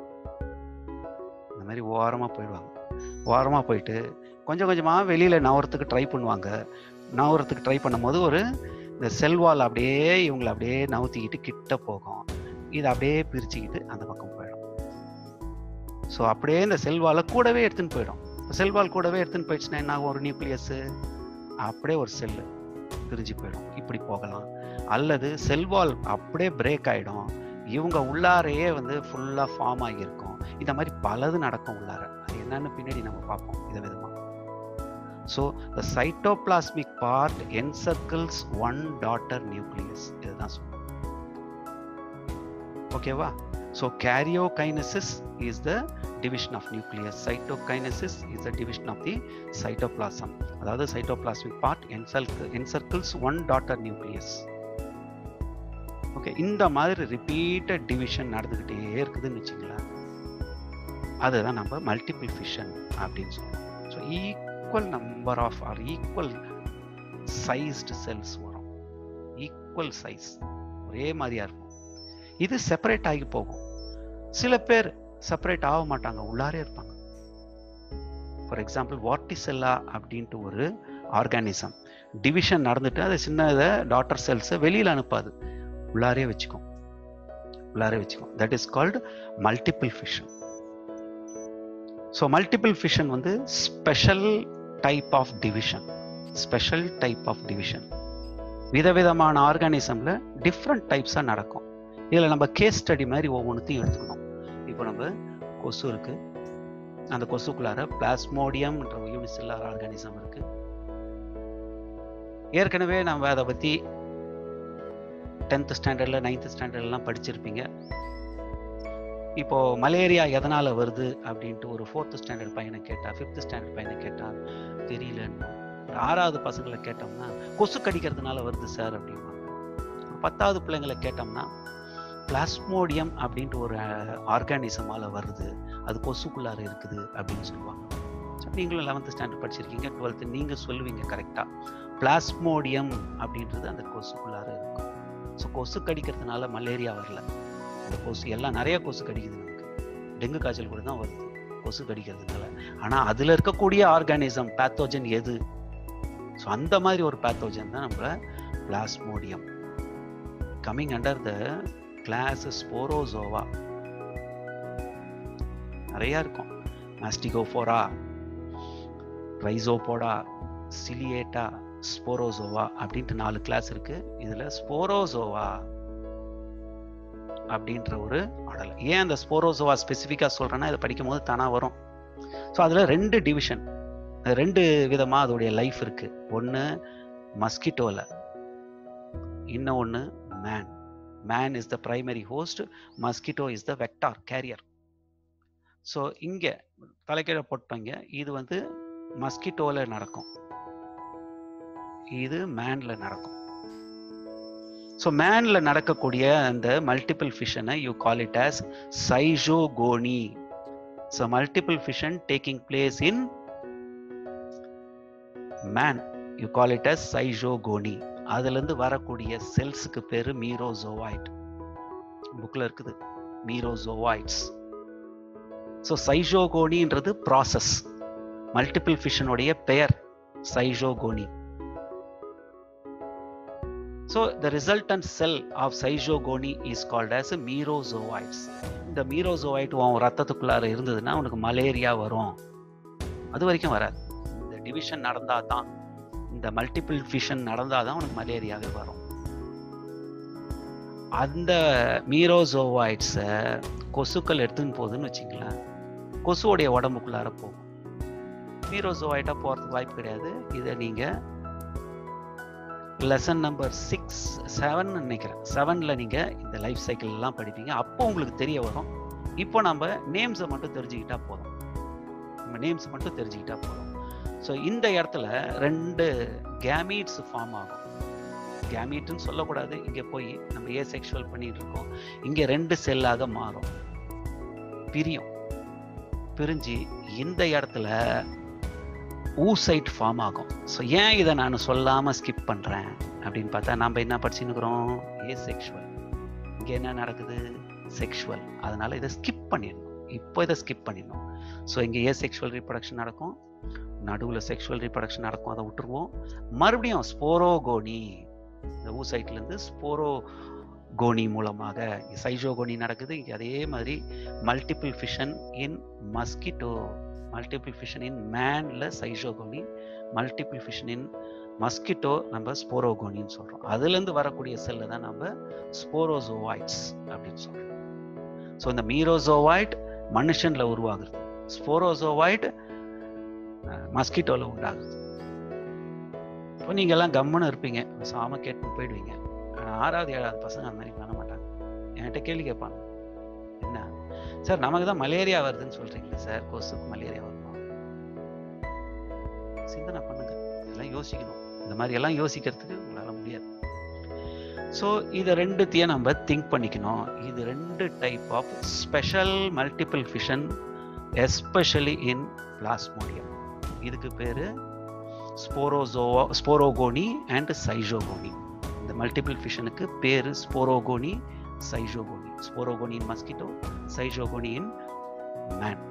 இந்த மாதிரி ஓரமாக போயிடுவாங்க ஓரமாக போயிட்டு கொஞ்சம் கொஞ்சமாக வெளியில் நவரத்துக்கு ட்ரை பண்ணுவாங்க நவரத்துக்கு ட்ரை பண்ணும்போது ஒரு இந்த செல்வால் அப்படியே இவங்களை அப்படியே நவுத்திக்கிட்டு கிட்ட போகும் இது அப்படியே பிரிச்சுக்கிட்டு அந்த பக்கம் போயிடும் ஸோ அப்படியே இந்த செல்வாலை கூடவே எடுத்துன்னு போயிடும் செல்வால் கூடவே எடுத்துன்னு போயிடுச்சுன்னா என்ன ஆகும் ஒரு நியூக்ளியஸு அப்படியே ஒரு செல்லு பிரிஞ்சு போயிடும் இப்படி போகலாம் அல்லது செல்வால் அப்படியே பிரேக் ஆகிடும் இவங்க உள்ளாரையே வந்து ஃபுல்லாக ஃபார்ம் ஆகியிருக்கும் இந்த மாதிரி பலது நடக்கும் உள்ளார அது என்னன்னு பின்னாடி நம்ம பார்ப்போம் வித விதமாக so the cytoplasmic part encircles one daughter nucleus இதுதான் சொல்லுவோம் ஓகேவா so karyokinesis is the division of nucleus cytokinesis is the division of the cytoplasm அதாவது cytoplasmic part encircle encircles one daughter nucleus okay இந்த மாதிரி ரிப்பீட்டட் டிவிஷன் நடந்துக்கிட்டே இருக்குதுன்னு வச்சுங்களேன் அதுதான் நம்ம மல்டிபிள் ஃபிஷன் அப்படின்னு சொல்லுவோம் so equal number of or equal sized cells வரும் ஈக்குவல் சைஸ் ஒரே மாதிரியா இருக்கும் இது செப்பரேட் ஆகி போகும் சில பேர் செப்பரேட் ஆக மாட்டாங்க உள்ளாரே இருப்பாங்க ஃபார் எக்ஸாம்பிள் வார்டிசெல்லா அப்படின்ட்டு ஒரு ஆர்கானிசம் டிவிஷன் நடந்துட்டு அது சின்ன இதை டாட்டர் செல்ஸை வெளியில் அனுப்பாது உள்ளாரே வச்சுக்கும் உள்ளாரே வச்சுக்கும் that is called multiple fission so multiple fission வந்து special type of division special type of division விதவிதமான ஆர்கானிசமில் டிஃப்ரெண்ட் டைப்ஸாக நடக்கும் இதில் நம்ம கேஸ் ஸ்டடி மாதிரி ஒவ்வொன்றுத்தையும் எடுத்துக்கணும் இப்போ நம்ம கொசு இருக்கு அந்த கொசுக்குள்ளார பிளாஸ்மோடியம்ன்ற யூனிசெல்லார் ஆர்கானிசம் இருக்கு ஏற்கனவே நம்ம அதை பற்றி டென்த் ஸ்டாண்டர்டில் நைன்த் ஸ்டாண்டர்ட்லாம் படிச்சிருப்பீங்க இப்போ மலேரியா எதனால் வருது அப்படின்ட்டு ஒரு ஃபோர்த்து ஸ்டாண்டர்ட் பையனை கேட்டா ஃபிஃப்த் ஸ்டாண்டர்ட் பையனை கேட்டா தெரியலன்னு ஒரு ஆறாவது பசங்களை கேட்டோம்னா கொசு கடிக்கிறதுனால வருது சார் அப்படிம்பாங்க பத்தாவது பிள்ளைங்களை கேட்டோம்னா பிளாஸ்மோடியம் அப்படின்ட்டு ஒரு ஆர்கானிசமால வருது அது கொசுக்குள்ளார இருக்குது அப்படின்னு சொல்லுவாங்க So, நீங்களும் லெவன்த் ஸ்டாண்டர்ட் படிச்சிருக்கீங்க டுவெல்த்து நீங்கள் சொல்லுவீங்க கரெக்டாக பிளாஸ்மோடியம் அப்படின்றது அந்த கொசுக்குள்ளார இருக்கும் ஸோ கொசு கடிக்கிறதுனால மலேரியா வரல அந்த கொசு எல்லாம் நிறைய கொசு கடிக்குது நமக்கு டெங்கு காய்ச்சல் கூட தான் வருது கொசு கடிக்கிறதுனால ஆனால் அதில் இருக்கக்கூடிய ஆர்கானிசம் பேத்தோஜன் எது ஸோ அந்த மாதிரி ஒரு பேத்தோஜன் தான் நம்ம Plasmodium coming under the class Sporozoa நிறைய இருக்கும் மாஸ்டிகோஃபோரா ரைசோபோடா சிலியேட்டா ஸ்போரோசோவா அப்படின்ட்டு நாலு கிளாஸ் இருக்கு இதுல ஸ்போரோசோவா அப்படின்ற ஒரு மாடல் ஏன் அந்த ஸ்போரோசோவா ஸ்பெசிஃபிக்காக சொல்றேன்னா இதை படிக்கும் போது தானா வரும் ஸோ அதுல ரெண்டு டிவிஷன் ரெண்டு விதமா அதோடைய லைஃப் இருக்கு ஒன்று மஸ்கிட்டோல இன்னும் ஒன்று man man is the primary host mosquito is the vector carrier so இங்கே தலைக்கீழ போட்டோங்க இது வந்து மஸ்கிட்டோல நடக்கும் இது மேன்ல நடக்கும் ஸோ மேன்ல நடக்கக்கூடிய அந்த மல்டிபிள் ஃபிஷனை you call it as schizogony so multiple fission taking place in man you call it as schizogony அதுலேருந்து வரக்கூடிய செல்ஸுக்கு பேர் மீரோசோவாய்ட் புக்கில் இருக்குது மீரோசோவாய்ட்ஸ் ஸோ சைஜோகோனின்றது ப்ராசஸ் மல்டிபிள் ஃபிஷனுடைய பெயர் schizogony so the resultant cell of schizogony is called as merozoites இந்த மீரோசோவாய்ட் உன் ரத்தத்துக்குள்ளார இருந்ததுன்னா உனக்கு மலேரியா வரும் அது வரைக்கும் வராது இந்த டிவிஷன் நடந்தால் தான் இந்த மல்டிபிள் ஃபிஷன் நடந்தால் தான் உனக்கு மலேரியாவே வரும் அந்த மீரோசோவாய்ட்ஸை கொசுக்கள் எடுத்துன்னு போகுதுன்னு வச்சுங்களேன் கொசுவோடைய உடம்புக்குள்ளார போகும் மீரோசோவாய்ட்டாக போகிறதுக்கு வாய்ப்பு கிடையாது இதை நீங்கள் லெசன் நம்பர் சிக்ஸ் செவன் நினைக்கிறேன் செவனில் நீங்கள் இந்த லைஃப் சைக்கிள் எல்லாம் படிப்பீங்க அப்போ உங்களுக்கு தெரிய வரும் இப்போ நம்ம நேம்ஸை மட்டும் தெரிஞ்சுக்கிட்டா போதும் நம்ம நேம்ஸ் மட்டும் தெரிஞ்சுக்கிட்டா போதும் ஸோ இந்த இடத்துல ரெண்டு கேமீட்ஸ் ஃபார்ம் ஆகும் கேமீட்னு சொல்லக்கூடாது இங்கே போய் நம்ம ஏ செக்ஷுவல் பண்ணிட்டு இருக்கோம் இங்கே ரெண்டு செல்லாக மாறும் பிரியும் பிரிஞ்சு இந்த இடத்துல ஊசைட் ஃபார்ம் ஆகும் ஸோ ஏன் இதை நான் சொல்லாமல் ஸ்கிப் பண்ணுறேன் அப்படின்னு பார்த்தா நம்ம என்ன படிச்சுன்னுக்குறோம் ஏ செக்ஷுவல் இங்கே என்ன நடக்குது செக்ஷுவல் அதனால இதை ஸ்கிப் பண்ணிடணும் இப்போ இதை ஸ்கிப் பண்ணிடணும் ஸோ இங்கே ஏ செக்ஷுவல் ரீப்ரொடக்ஷன் நடக்கும் நடுவில் செக்ஷுவல் ரீப்ரொடக்ஷன் நடக்கும் அதை விட்டுருவோம் மறுபடியும் ஸ்போரோகோனி இந்த ஊசைட்லேருந்து ஸ்போரோ கோனி மூலமாக சைஜோகோனி நடக்குது இங்கே அதே மாதிரி multiple fission in mosquito multiple fission in மேனில் schizogony multiple fission in mosquito நம்ம ஸ்போரோகோனின்னு சொல்கிறோம் அதுலேருந்து வரக்கூடிய செல்லை தான் நம்ம ஸ்போரோசோவாய்ட்ஸ் அப்படின்னு சொல்கிறோம் ஸோ இந்த மீரோசோவாய்ட் மனுஷனில் உருவாகுது ஸ்போரோசோவாய்ட் மஸ்கிட்டோவில் உண்டாகுது இப்போ நீங்கள் எல்லாம் கம்முன்னு இருப்பீங்க சாம கேட்டு போயிடுவீங்க ஆறாவது ஏழாவது பசங்க அந்த மாதிரி பண்ண மாட்டாங்க என்கிட்ட கேள்வி கேட்பாங்க என்ன சார் நமக்கு தான் மலேரியா வருதுன்னு சொல்றீங்களே சார் கொசுக்கு மலேரியா வருமா சிந்தனை பண்ணுங்க எல்லாம் யோசிக்கணும் இந்த மாதிரி எல்லாம் யோசிக்கிறதுக்கு உங்களால முடியாது ஸோ இதை ரெண்டுத்தையும் நம்ம திங்க் பண்ணிக்கணும் இது ரெண்டு type of special multiple fission especially in Plasmodium இதுக்கு பேரு ஸ்போரோசோவா ஸ்போரோகோனி அண்ட் சைஜோகோனி இந்த மல்டிபிள் ஃபிஷனுக்கு பேரு sporogony schizogony sporogony in mosquito schizogony in man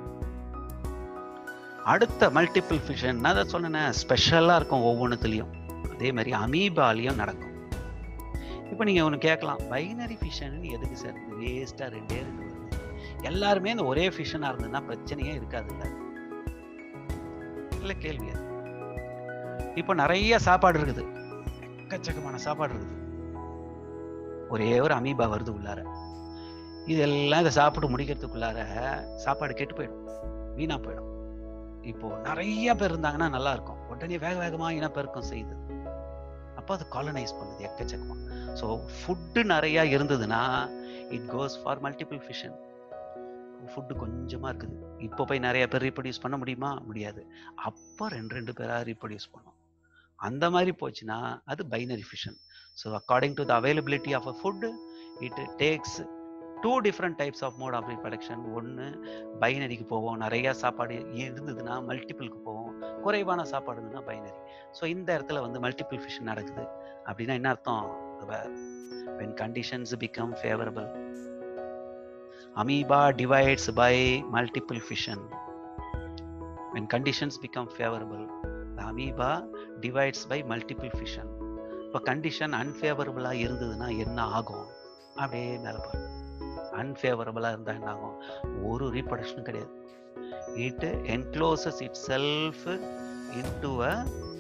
அடுத்த மல்டிபிள் ஃபிஷன் நான் அதை சொன்னேன் ஸ்பெஷலாக இருக்கும் ஒவ்வொன்றுத்துலேயும் அதே மாதிரி அமீபாலையும் நடக்கும் இப்போ நீங்கள் ஒன்று கேட்கலாம் பைனரி ஃபிஷன் எதுக்கு சார் வேஸ்ட்டாக ரெண்டே ரெண்டு வருது எல்லாருமே இந்த ஒரே ஃபிஷனாக இருந்ததுன்னா பிரச்சனையே இருக்காது இல்லை இல்லை கேள்வி அது இப்போ நிறைய சாப்பாடு இருக்குது எக்கச்சக்கமான சாப்பாடு இருக்குது ஒரே ஒரு அமீபா வருது உள்ளார இதெல்லாம் இதை சாப்பிட்டு முடிக்கிறதுக்குள்ளார சாப்பாடு கெட்டு போயிடும் வீணா போயிடும் இப்போ நிறைய பேர் இருந்தாங்கன்னா நல்லா இருக்கும் உடனே வேக வேகமா இனப்பெருக்கம் செய்யுது அப்போ அது காலனைஸ் பண்ணுது எக்கச்சக்கமா ஸோ ஃபுட்டு நிறைய இருந்ததுன்னா it goes for multiple fission food கொஞ்சமா இருக்குது இப்போ போய் நிறைய பேர் ரீப்ரொடியூஸ் பண்ண முடியுமா முடியாது அப்போ ரெண்டு ரெண்டு பேரா ரீப்ரொடியூஸ் பண்ணும் அந்த மாதிரி போச்சுன்னா அது binary fission so according to the availability of a food it takes two different types of mode of reproduction ஒன்று பைனரிக்கு போவோம் நிறைய சாப்பாடு இருந்ததுன்னா மல்டிபிளுக்கு போவோம் குறைவான சாப்பாடு இருந்ததுன்னா பைனரி ஸோ இந்த இடத்துல வந்து மல்டிபிள் ஃபிஷன் நடக்குது அப்படின்னா என்ன அர்த்தம் when conditions become favorable amoeba divides by multiple fission when conditions become favorable the amoeba divides by multiple fission இப்போ கண்டிஷன் அன்ஃபேவரபுளாக இருந்ததுன்னா என்ன ஆகும் அப்படியே மேலே பாருங்க அன்ஃபேவரபுளாக இருந்தால் என்ன ஆகும் ஒரு ரீப்ரொடக்ஷனும் கிடையாது it encloses itself into a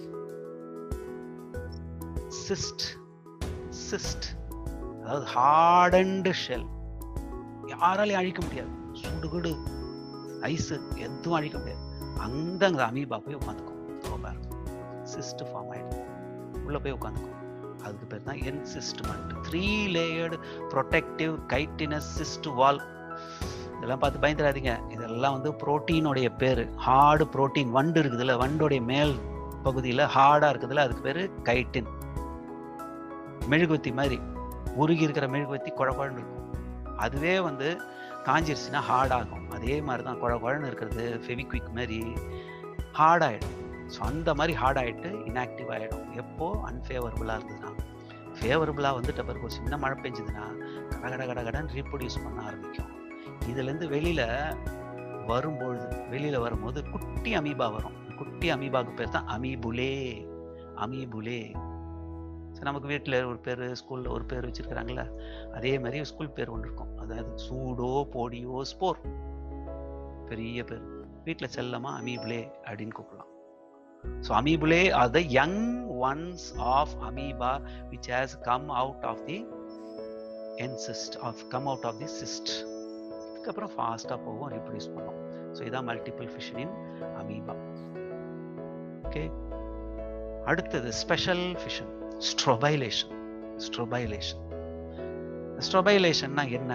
cyst cyst அதாவது ஹார்டன்டு ஷெல் யாராலையும் அழிக்க முடியாது சுடுகுடு ஐஸு எதுவும் அழிக்க முடியாது அந்த அங்கே அமீபா போய் உட்காந்துக்கும் பாருங்க சிஸ்ட் ஃபார்ம் ஆகிடும் உள்ளே போய் உட்காந்துக்கும் அதுக்கு பேர் தான் encystment three layered protective chitinous cyst wall இதெல்லாம் பார்த்து பயந்துடாதீங்க இதெல்லாம் வந்து புரோட்டீனுடைய பேர் ஹார்டு புரோட்டீன் வண்டு இருக்குதுல்ல வண்டோடைய மேல் பகுதியில் ஹார்டாக இருக்குதுல்ல அதுக்கு பேர் கைட்டின் மெழுகுவத்தி மாதிரி உருகி இருக்கிற மெழுகுவத்தி குழ குழன்னு இருக்கும் அதுவே வந்து காஞ்சிருச்சுன்னா ஹார்ட் ஆகும் அதே மாதிரி தான் குழ குழன்னு இருக்கிறது ஃபெவிக்விக் மாதிரி ஹார்ட் ஆகிடும் ஸோ அந்த மாதிரி ஹார்ட் ஆகிட்டு இன்ஆக்டிவ் ஆகிடும் எப்போ அன்ஃபேவரபுளாக இருந்ததுன்னா ஃபேவரபுளாக வந்துட்ட பிறகு ஒரு சின்ன மழை பெஞ்சதுன்னா கட கட கட கடன் ரீப்ரொடியூஸ் பண்ண ஆரம்பிக்கும் இதுலேருந்து வெளியில் வரும்பொழுது வெளியில் வரும்போது குட்டி அமீபா வரும் குட்டி அமீபாவுக்கு பேர் தான் அமீபுலே அமீபுலே சரி நமக்கு வீட்டில் ஒரு பேர் ஸ்கூலில் ஒரு பேர் வச்சுருக்கிறாங்களே அதே மாதிரி ஸ்கூல் பேர் ஒன்று இருக்கும் அதாவது சூடோ போடியோ ஸ்போர் பெரிய பேர் வீட்டில் செல்லமா அமீபுலே அப்படின்னு கூப்பிடலாம் so amoebulae are the young ones of amoeba which has come out of the encyst of come out of the cyst அதுக்கப்புறம் ஃபாஸ்ட்டாக போகும் ரீப்ரொடியூஸ் பண்ணும் ஸோ இதான் multiple fission in amoeba okay அடுத்தது ஸ்பெஷல் ஃபிஷன் ஸ்ட்ரொபைலேஷன் ஸ்ட்ரொபைலேஷன் ஸ்ட்ரொபைலேஷன்னா என்ன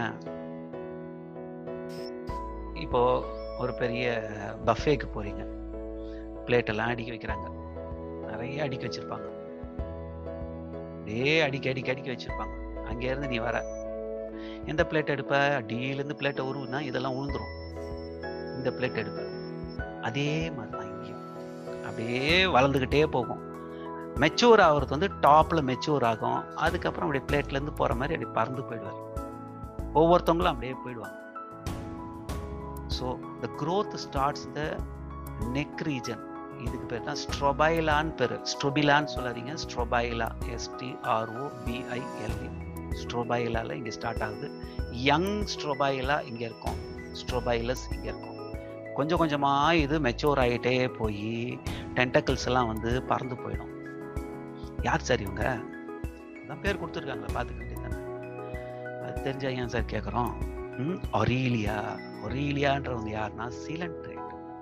இப்போ ஒரு பெரிய பஃபேக்கு போறீங்க பிளேட் எல்லாம் அடிக்க வைக்கிறாங்க நிறைய அடிக்க வச்சிருப்பாங்க அப்படியே அடிக்க அடிக்க அடிக்க வச்சிருப்பாங்க அங்கே இருந்து நீ வர எந்த பிளேட் எடுப்ப அடியிலேருந்து பிளேட்டை உருவுனா இதெல்லாம் உழுந்துரும் இந்த பிளேட் எடுப்ப அதே மாதிரி தான் இங்கேயும் அப்படியே வளர்ந்துக்கிட்டே போகும் மெச்சூர் ஆகிறது வந்து டாப்பில் மெச்சூர் ஆகும் அதுக்கப்புறம் அப்படியே பிளேட்லேருந்து போகிற மாதிரி அப்படியே பறந்து போயிடுவார் ஒவ்வொருத்தவங்களும் அப்படியே போயிடுவாங்க so the growth starts the neck region இதுக்கு பேர் தான் ஸ்ட்ரொபைலான்னு பேர் ஸ்ட்ரொபிலான்னு சொல்லாதீங்க ஸ்ட்ரொபைலா எஸ்டிஆர்ஓ பிஐஎல்இ ஸ்ட்ரோபைலால இங்கே ஸ்டார்ட் ஆகுது யங் ஸ்ட்ரோபைலா இங்கே இருக்கும் ஸ்ட்ரோபைலஸ் இங்கே இருக்கும் கொஞ்சம் கொஞ்சமாக இது மெச்சூர் ஆகிட்டே போய் டென்டக்கிள்ஸ் எல்லாம் வந்து பறந்து போயிடும் யார் சார் இவங்க அதான் பேர் கொடுத்துருக்காங்களே பார்த்துக்க வேண்டியதானே அது தெரிஞ்சா ஏன் சார் கேட்குறோம் ம் ஒரீலியா ஒரீலியான்றவங்க யாருன்னா சீலன்ட்ரேட்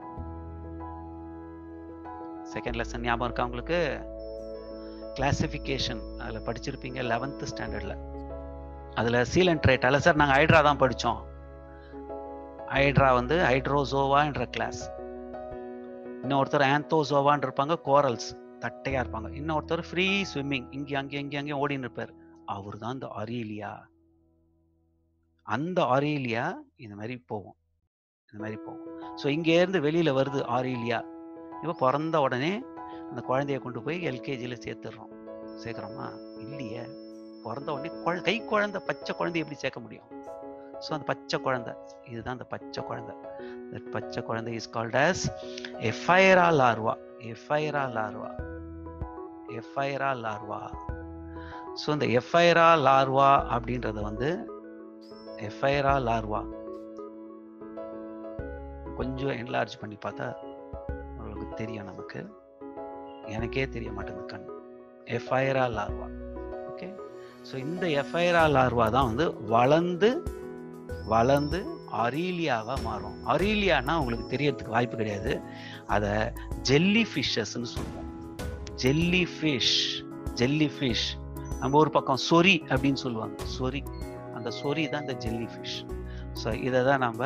செகண்ட் லெசன் ஞாபகம் இருக்கா உங்களுக்கு கிளாசிஃபிகேஷன் அதில் படிச்சிருப்பீங்க லெவன்த்து ஸ்டாண்டர்டில் அதில் சீலன்ட்ரேட் அதில் சார் நாங்கள் ஹைட்ரா தான் படித்தோம் ஹைட்ரா வந்து ஹைட்ரோசோவா என்ற கிளாஸ் இன்னொருத்தர் ஆந்தோசோவான் இருப்பாங்க கோரல்ஸ் தட்டையாக இருப்பாங்க இன்னொருத்தர் ஃப்ரீ ஸ்விம்மிங் இங்கே அங்கே இங்கே அங்கேயும் ஓடின்னு இருப்பார் அவர் தான் இந்த அரீலியா அந்த அரீலியா இந்த மாதிரி போகும் இந்த மாதிரி போகும் ஸோ இங்கேருந்து வெளியில் வருது ஆரீலியா இப்போ பிறந்த உடனே அந்த குழந்தைய கொண்டு போய் எல்கேஜியில் சேர்த்துடுறோம் சேர்க்குறோமா இல்லையே பிறந்த உடனே குழ கை குழந்தை பச்சை குழந்தை எப்படி சேர்க்க முடியும் ஸோ அந்த பச்சை குழந்தை இதுதான் அந்த பச்சை குழந்தை தட் பச்சை குழந்தை is called as ephyra larva ephyra larva ephyra larva so இந்த எஃபைரா லார்வா அப்படின்றத வந்து எஃபைரா லார்வா கொஞ்சம் என்லார்ஜ் பண்ணி பார்த்தா உங்களுக்கு தெரியும் நமக்கு எனக்கே தெரிய மாட்டேங்குது கண் எஃபைரா லார்வா ஓகே ஸோ இந்த எஃபைரா லார்வா தான் வந்து வளர்ந்து வளர்ந்து அரீலியாவா மாறும் அரீலியானா உங்களுக்கு தெரியறதுக்கு வாய்ப்பு கிடையாது அதை ஜெல்லி ஃபிஷ்ஷஸ்ன்னு சொல்லுவோம் ஜெல்லி ஃபிஷ் ஜெல்லி ஃபிஷ் நம்ம ஒரு பக்கம் சொறி அப்படின்னு சொல்லுவாங்க சொறி அந்த சொறி தான் இந்த ஜெல்லி ஃபிஷ் ஸோ இதை தான் நம்ம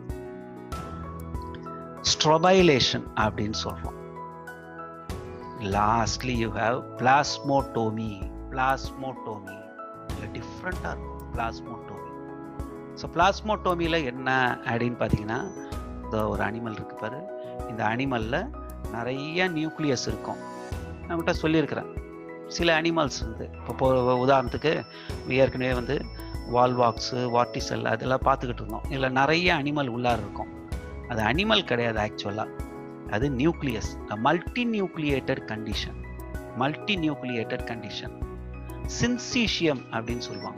ஸ்ட்ரொபைலேஷன் அப்படின்னு சொல்றோம் lastly you have plasmotomy plasmotomy இல்லை டிஃப்ரெண்ட்டாக இருக்கும் பிளாஸ்மோட்டோமி ஸோ பிளாஸ்மோட்டோமியில் என்ன அப்படின்னு பார்த்தீங்கன்னா இந்த ஒரு அனிமல் இருக்கு பாரு இந்த அனிமலில் நிறைய நியூக்ளியஸ் இருக்கும் நம்மகிட்ட சொல்லியிருக்கிறேன் சில அனிமல்ஸ் வந்து இப்போ உதாரணத்துக்கு ஏற்கனவே வந்து வால்வாக்ஸு வார்டிசெல் அதெல்லாம் பார்த்துக்கிட்டு இருந்தோம் இதில் நிறைய அனிமல் உள்ளார இருக்கும் அது அனிமல் கிடையாது ஆக்சுவலாக அது nucleus multi nucleated condition multi nucleated condition syncytium அப்படின்னு சொல்லுவாங்க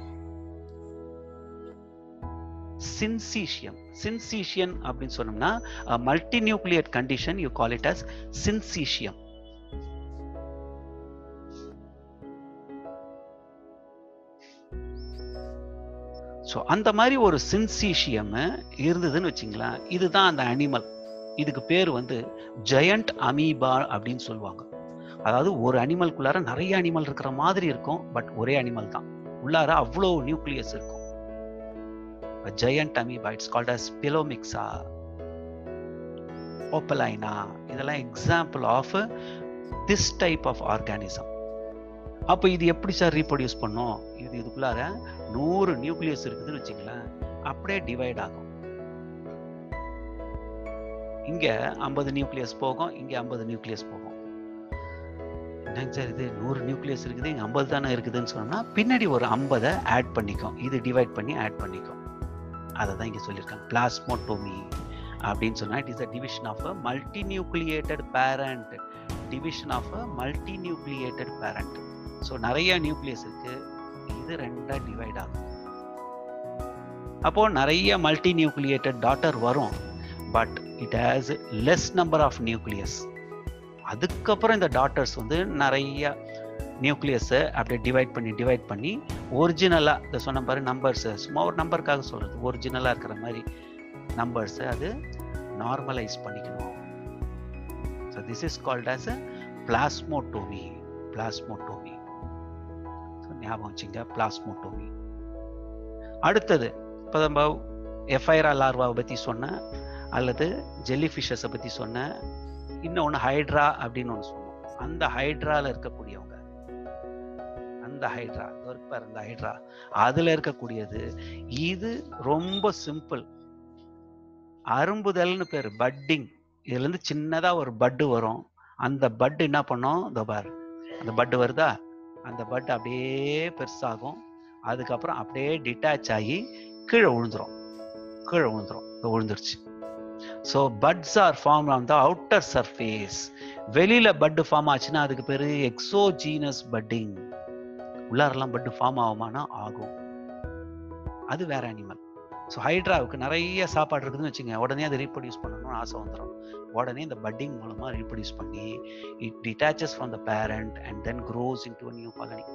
சின்சீஷியம் சின்சீஷியன் அப்படின்னு சொன்னோம்னா multi nucleate condition you call it as syncytium so அந்த மாதிரி ஒரு சின்சீஷியம் இருந்ததுன்னு வச்சுங்களேன் இதுதான் அந்த அனிமல் இதுக்கு பேர் வந்து ஜெயண்ட் அமீபா அப்படின்னு சொல்லுவாங்க அதாவது ஒரு அனிமல்குள்ளார நிறைய அனிமல் இருக்கிற மாதிரி இருக்கும் பட் ஒரே அனிமல் தான் உள்ளார அவ்வளோ நியூக்ளியஸ் இருக்கும் giant amoeba it's called as Pelomyxa Opalina இதெல்லாம் example of this type of organism அப்போ இது எப்படி சார் ரீப்ரொடியூஸ் பண்ணும் இது இதுக்குள்ளார நூறு நியூக்ளியஸ் இருக்குதுன்னு வச்சுங்களேன் அப்படியே டிவைட் ஆகும் இங்க ஐம்பது நியூக்ளியஸ் போகும் இங்க ஐம்பது நியூக்ளியஸ் போகும் என்னங்க சார் இது நூறு நியூக்ளியஸ் இருக்குது இங்க ஐம்பது தானே இருக்குதுன்னு சொன்னோம்னா பின்னாடி ஒரு ஐம்பதை ஆட் பண்ணிக்கும் இது டிவைட் பண்ணி ஆட் பண்ணிக்கும் அதை தான் இங்க சொல்லியிருக்காங்க பிளாஸ்மோட்டோமி அப்படின்னு சொன்னா it is a division of a multi nucleated parent division of a multi nucleated parent so நிறைய நியூக்ளியஸ் இருக்கு இது ரெண்டா டிவைட் ஆகும் அப்போ நிறைய மல்டி நியூக்ளியேட்டட் டாட்டர் வரும் but it has less number of nucleus அதுக்கப்புறம் இந்த டாட்டர்ஸ் வந்து நிறைய நியூக்ளியஸை அப்படியே டிவைட் பண்ணி டிவைட் பண்ணி ஒரிஜினலாக இந்த சொன்ன பாரு நம்பர்ஸை சும்மா ஒரு நம்பருக்காக சொல்கிறது ஒரிஜினலாக இருக்கிற மாதிரி நம்பர்ஸை அது நார்மலைஸ் பண்ணிக்கணும் so this is called as a plasmotomy plasmotomy ஞாபகம் வச்சுங்க பிளாஸ்மோட்டோமி அடுத்தது இப்போ நம்ம எஃப்ஐரா லார்வாவை பற்றி சொன்னேன் அல்லது ஜெல்லி ஃபிஷஸை பற்றி சொன்னேன் இன்னொன்று ஹைட்ரா அப்படின்னு ஒன்று சொன்னோம் அந்த ஹைட்ரால இருக்கக்கூடியவங்க அந்த ஹைட்ரா பாரு அந்த ஹைட்ரா அதில் இருக்கக்கூடியது இது ரொம்ப சிம்பிள் அரும்புதல்னு பேர் பட்டிங் இதுலேருந்து சின்னதாக ஒரு பட்டு வரும் அந்த பட்டு என்ன பண்ணும் இந்த பார் அந்த பட்டு வருதா அந்த பட் அப்படியே பெருசாகும் அதுக்கப்புறம் அப்படியே டிட்டாச் ஆகி கீழே விழுந்துரும் கீழே விழுந்துரும் விழுந்துருச்சு so buds are form on the outer surface வெளியில பட்டு ஃபார்ம் ஆச்சுன்னா அதுக்கு பேரு எக்ஸோஜீனஸ் பட்டிங் உள்ளாரெல்லாம் பட்டு ஃபார்ம் ஆகுமானா ஆகும் அது வேற அனிமல் ஸோ ஹைட்ராவுக்கு நிறைய சாப்பாடு இருக்குதுன்னு வச்சுங்க உடனே அதை ரீப்ரொடியூஸ் பண்ணணும்னு ஆசை வந்துடும் உடனே இந்த பட்டிங் மூலமா ரீப்ரொடியூஸ் பண்ணி it detaches from the parent and then grows into new colony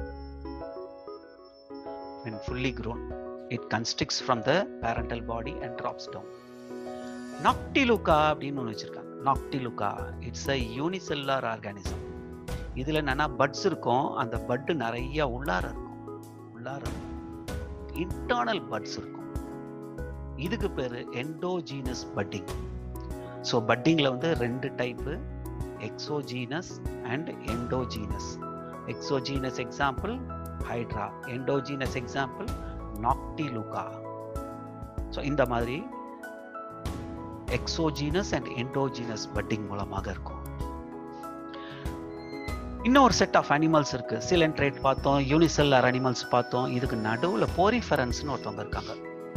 when fully grown it constricts from the parental body and drops down Noctiluca அப்படின்னு ஒன்று வச்சிருக்காங்க Noctiluca it's a unicellular organism இதுல என்னன்னா puts இருக்கும் அந்த பட்டு நிறைய உள்ளார இருக்கும் உள்ளார இன்டர்னல் பட்ஸ் இருக்கும் இதுக்கு பேரு எண்டோஜீனஸ் பட்டிங் ஸோ பட்டிங்ல வந்து ரெண்டு type exogenous and endogenous exogenous example Hydra endogenous example Noctiluca so இந்த மாதிரி எக்ஸோஜீனஸ் அண்ட் எண்டோஜீனஸ் பட்டிங் மூலமாக இருக்கும் இன்னொரு செட் ஆஃப் அனிமல்ஸ் இருக்கு சிலன்ட்ரேட் பார்த்தோம் யூனிசெல்லார் அனிமல்ஸ் பார்த்தோம் இதுக்கு நடுவில் போரிஃபெரன்ஸ்னு ஒருத்தவங்க இருக்காங்க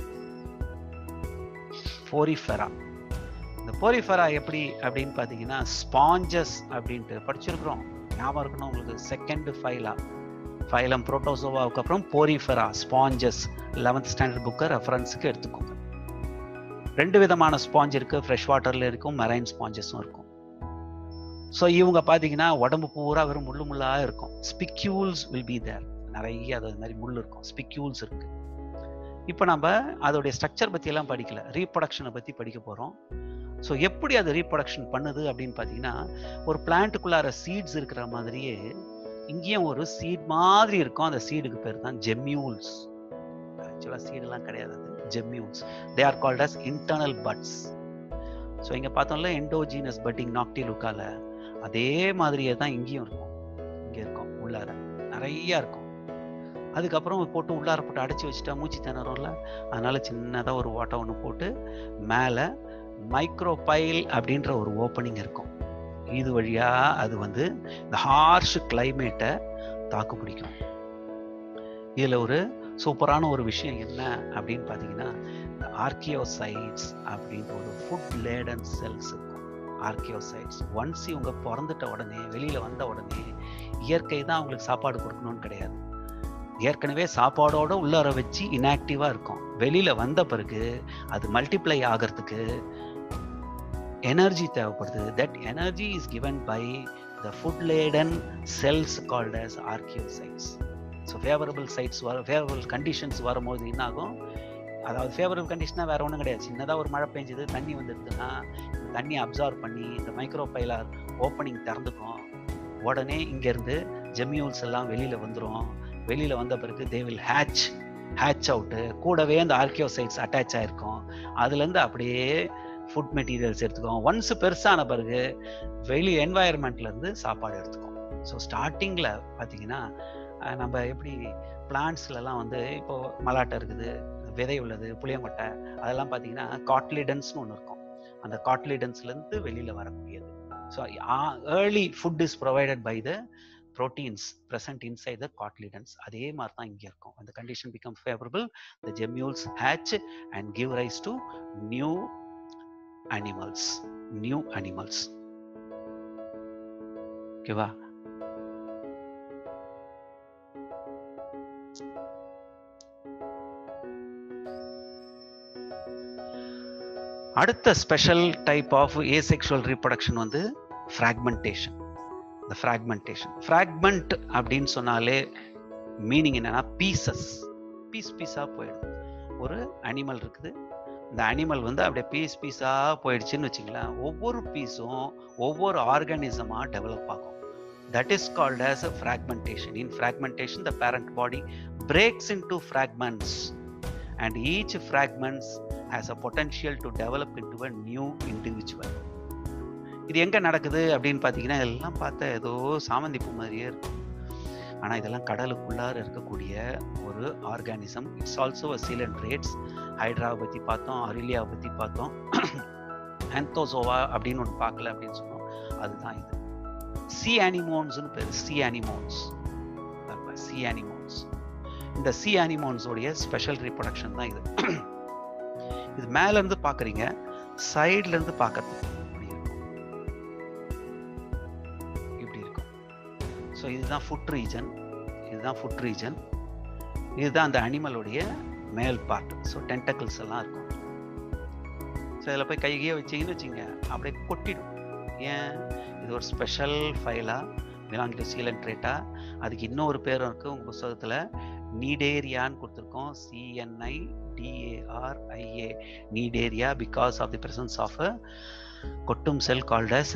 போரிஃபெரா இந்த போரிஃபெரா எப்படி அப்படின்னு பார்த்தீங்கன்னா ஸ்பாஞ்சஸ் அப்படின்ட்டு படிச்சிருக்கிறோம் ஞாபகம் இருக்கணும் உங்களுக்கு செகண்ட் ஃபைலா ஃபைலம் புரோட்டோசோவாவுக்கு அப்புறம் போரிஃபெரா ஸ்பாஞ்சஸ் லெவன்த் ஸ்டாண்டர்ட் புக்கை ரெஃபரன்ஸுக்கு எடுத்துக்கோங்க ரெண்டு விதமான ஸ்பாஞ்ச் இருக்கு ஃப்ரெஷ் வாட்டர்ல இருக்கும் மெரைன் ஸ்பாஞ்சஸும் இருக்கும் ஸோ இவங்க பார்த்தீங்கன்னா உடம்பு பூரா வெறும் முள்ளு முள்ளா இருக்கும் ஸ்பிக்யூல்ஸ் வில் பி தேர் நிறைய அது மாதிரி முள் இருக்கும் ஸ்பிக்யூல்ஸ் இருக்கு இப்போ நம்ம அதோடைய ஸ்ட்ரக்சர் பத்தி எல்லாம் படிக்கல ரீப்ரொடக்ஷனை பத்தி படிக்க போறோம் ஸோ எப்படி அது ரீப்ரொடக்ஷன் பண்ணுது அப்படின்னு பார்த்தீங்கன்னா ஒரு பிளான்ட்டுக்குள்ளார சீட்ஸ் இருக்கிற மாதிரியே இங்கேயும் ஒரு சீட் மாதிரி இருக்கும் அந்த சீடுக்கு பேர் தான் ஜெம்யூல்ஸ் ஆக்சுவலாக சீடெல்லாம் கிடையாது அது gemmules they are called as internal buds so இங்கே பார்த்தோம்ல எண்டோஜீனஸ் பட்டிங் நாக்டி லுக்கால அதே மாதிரியே தான் இங்கேயும் இருக்கும் இங்கே இருக்கும் உள்ளார நிறைய இருக்கும் அதுக்கப்புறம் போட்டு உள்ளார போட்டு அடைச்சி வச்சுட்டா மூச்சு திணறும்ல அதனால சின்னதாக ஒரு ஓட்டை ஒன்று போட்டு மேலே மைக்ரோபைல் அப்படின்ற ஒரு ஓப்பனிங் இருக்கும் இது வழியா அது வந்து இந்த ஹார்ஷ் கிளைமேட்டை தாக்கு பிடிக்கும் இதுல ஒரு சூப்பரான ஒரு விஷயம் என்ன அப்படின்னு பார்த்தீங்கன்னா இந்த ஆர்கியோசைட்ஸ் அப்படின்ற ஒரு ஃபுட் லேடன் செல்ஸ் இருக்கும் ஆர்கியோசைட்ஸ் ஒன்ஸ் இவங்க பிறந்துட்ட உடனே வெளியில வந்த உடனே இயற்கை தான் அவங்களுக்கு சாப்பாடு கொடுக்கணும்னு கிடையாது ஏற்கனவே சாப்பாடோட உள்ளார வச்சு இன்ஆக்டிவா இருக்கும் வெளியில வந்த பிறகு அது மல்டிப்ளை ஆகிறதுக்கு எனர்ஜி தேவைப்படுது that energy is given by the food laden cells called as archaeocytes so favourable sides வர ஃபேவரபிள் கண்டிஷன்ஸ் வரும்போது என்ன ஆகும் அதாவது ஃபேவரபிள் கண்டிஷனாக வேற ஒன்றும் கிடையாது சின்னதாக ஒரு மழை பெஞ்சது தண்ணி வந்துடுதுன்னா இந்த தண்ணி அப்சார்வ் பண்ணி இந்த மைக்ரோபைலார் ஓப்பனிங் திறந்துக்கும் உடனே இங்கேருந்து ஜெம்யூல்ஸ் எல்லாம் வெளியில் வந்துடும் வெளியில் வந்த பிறகு they will hatch hatch out கூடவே அந்த ஆர்கியோசைட்ஸ் அட்டாச் ஆயிருக்கும் அதுலேருந்து அப்படியே ஃபுட் மெட்டீரியல்ஸ் எடுத்துக்கும் ஒன்ஸ் பெருசான பிறகு வெளி என்வாயர்மெண்ட்லேருந்து சாப்பாடு எடுத்துக்கும் ஸோ ஸ்டார்டிங்கில் பார்த்தீங்கன்னா அஹ் நம்ம எப்படி பிளான்ட்ஸ்லலாம் வந்து இப்போ மலாட்டை இருக்குது விதை உள்ளது புளியங்கொட்டை அதெல்லாம் பார்த்தீங்கன்னா காட்லிடன்ஸ்னு ஒன்று இருக்கும் அந்த காட்லிடன்ஸ்லேருந்து வெளியில் வரக்கூடியது so early food is provided by the proteins present inside the cotyledons அதே மாதிரி தான் இங்கே இருக்கும் அந்த condition become favourable the gemmules hatch and give rise to new animals new animals ஓகேவா அடுத்த special type of asexual reproduction வந்து fragmentation இந்த ஃப்ராக்மெண்டேஷன் ஃப்ராக்மெண்ட் அப்படின்னு சொன்னாலே மீனிங் என்னன்னா பீசஸ் பீஸ் பீஸாக போயிடும் ஒரு அனிமல் இருக்குது இந்த அனிமல் வந்து அப்படியே பீஸ் பீஸாக போயிடுச்சுன்னு வச்சுங்களேன் ஒவ்வொரு பீஸும் ஒவ்வொரு ஆர்கானிசமாக டெவலப் ஆகும் that is called as a fragmentation in fragmentation the parent body breaks into fragments and each fragments has a potential to develop into a new individual இது எங்க நடக்குது அப்படின்னு பார்த்தீங்கன்னா எல்லாம் பார்த்தா ஏதோ சாமந்தி பூ மாதிரியே இருக்கும் ஆனால் இதெல்லாம் கடலுக்குள்ளார இருக்கக்கூடிய ஒரு organism it's also a coelenterates ஹைட்ராவை பற்றி பார்த்தோம் அரிலியாவை பற்றி பார்த்தோம் ஆந்தோசோவா அப்படின்னு ஒன்று பார்க்கல அப்படின்னு சொன்னோம் அதுதான் இது சி அனிமோன்ஸ்னு பேர் சி அனிமோன்ஸ் சி அனிமோன்ஸ் இந்த சி அனிமோன்ஸோடைய ஸ்பெஷல் ரீப்ரொடக்ஷன் தான் இது இது மேல இருந்து பாக்குறீங்க சைட்ல இருந்து பார்க்கறது இப்படி இருக்கும் இப்படி இருக்கும் ஸோ இதுதான் ஃபுட் ரீஜன் இதுதான் ஃபுட் ரீஜன் இதுதான் அந்த அனிமலுடைய மேல் பார்ட் ஸோ டென்டக்கிள்ஸ் எல்லாம் இருக்கும் ஸோ இதில் போய் கைகையே வச்சிங்கன்னு வச்சுங்க அப்படியே கொட்டிடும் ஏன் இது ஒரு ஸ்பெஷல் ஃபைலாக பிலாங் டு சீலன்ட்ரேட்டா அதுக்கு இன்னொரு பேரும் இருக்குது உங்கள் புஸ்தகத்தில் நீடேரியான்னு கொடுத்துருக்கோம் C N I D A R I A Cnidaria because of the presence of a கொட்டும் cell called as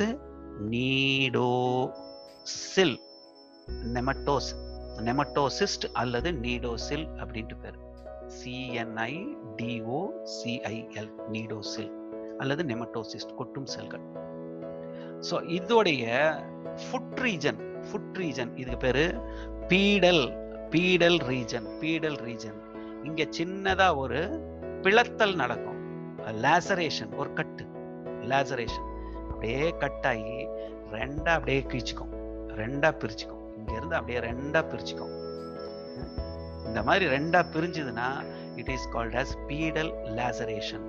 cnidocil nematos nematocyst அல்லது நீடோசில் அப்படின்ட்டு பேர் சிஎன்ஐ டிஓ சிஐஎல் நீடோசில் அல்லது நெமட்டோசிஸ்ட் கொட்டும் செல்கள் ஸோ இதோடைய ஃபுட் ரீஜன் ஃபுட் ரீஜன் இதுக்கு பேரு pedal pedal region pedal region இங்க சின்னதா ஒரு பிளத்தல் நடக்கும் லேசரேஷன் ஒரு கட்டு லேசரேஷன் அப்படியே கட் ஆகி ரெண்டா அப்படியே கிழிச்சுக்கும் ரெண்டா பிரிச்சுக்கும் இங்க இருந்து அப்படியே ரெண்டா பிரிச்சுக்கும் இந்த மாதிரி ரெண்டா பிரிஞ்சுதுன்னா it is called as pedal laceration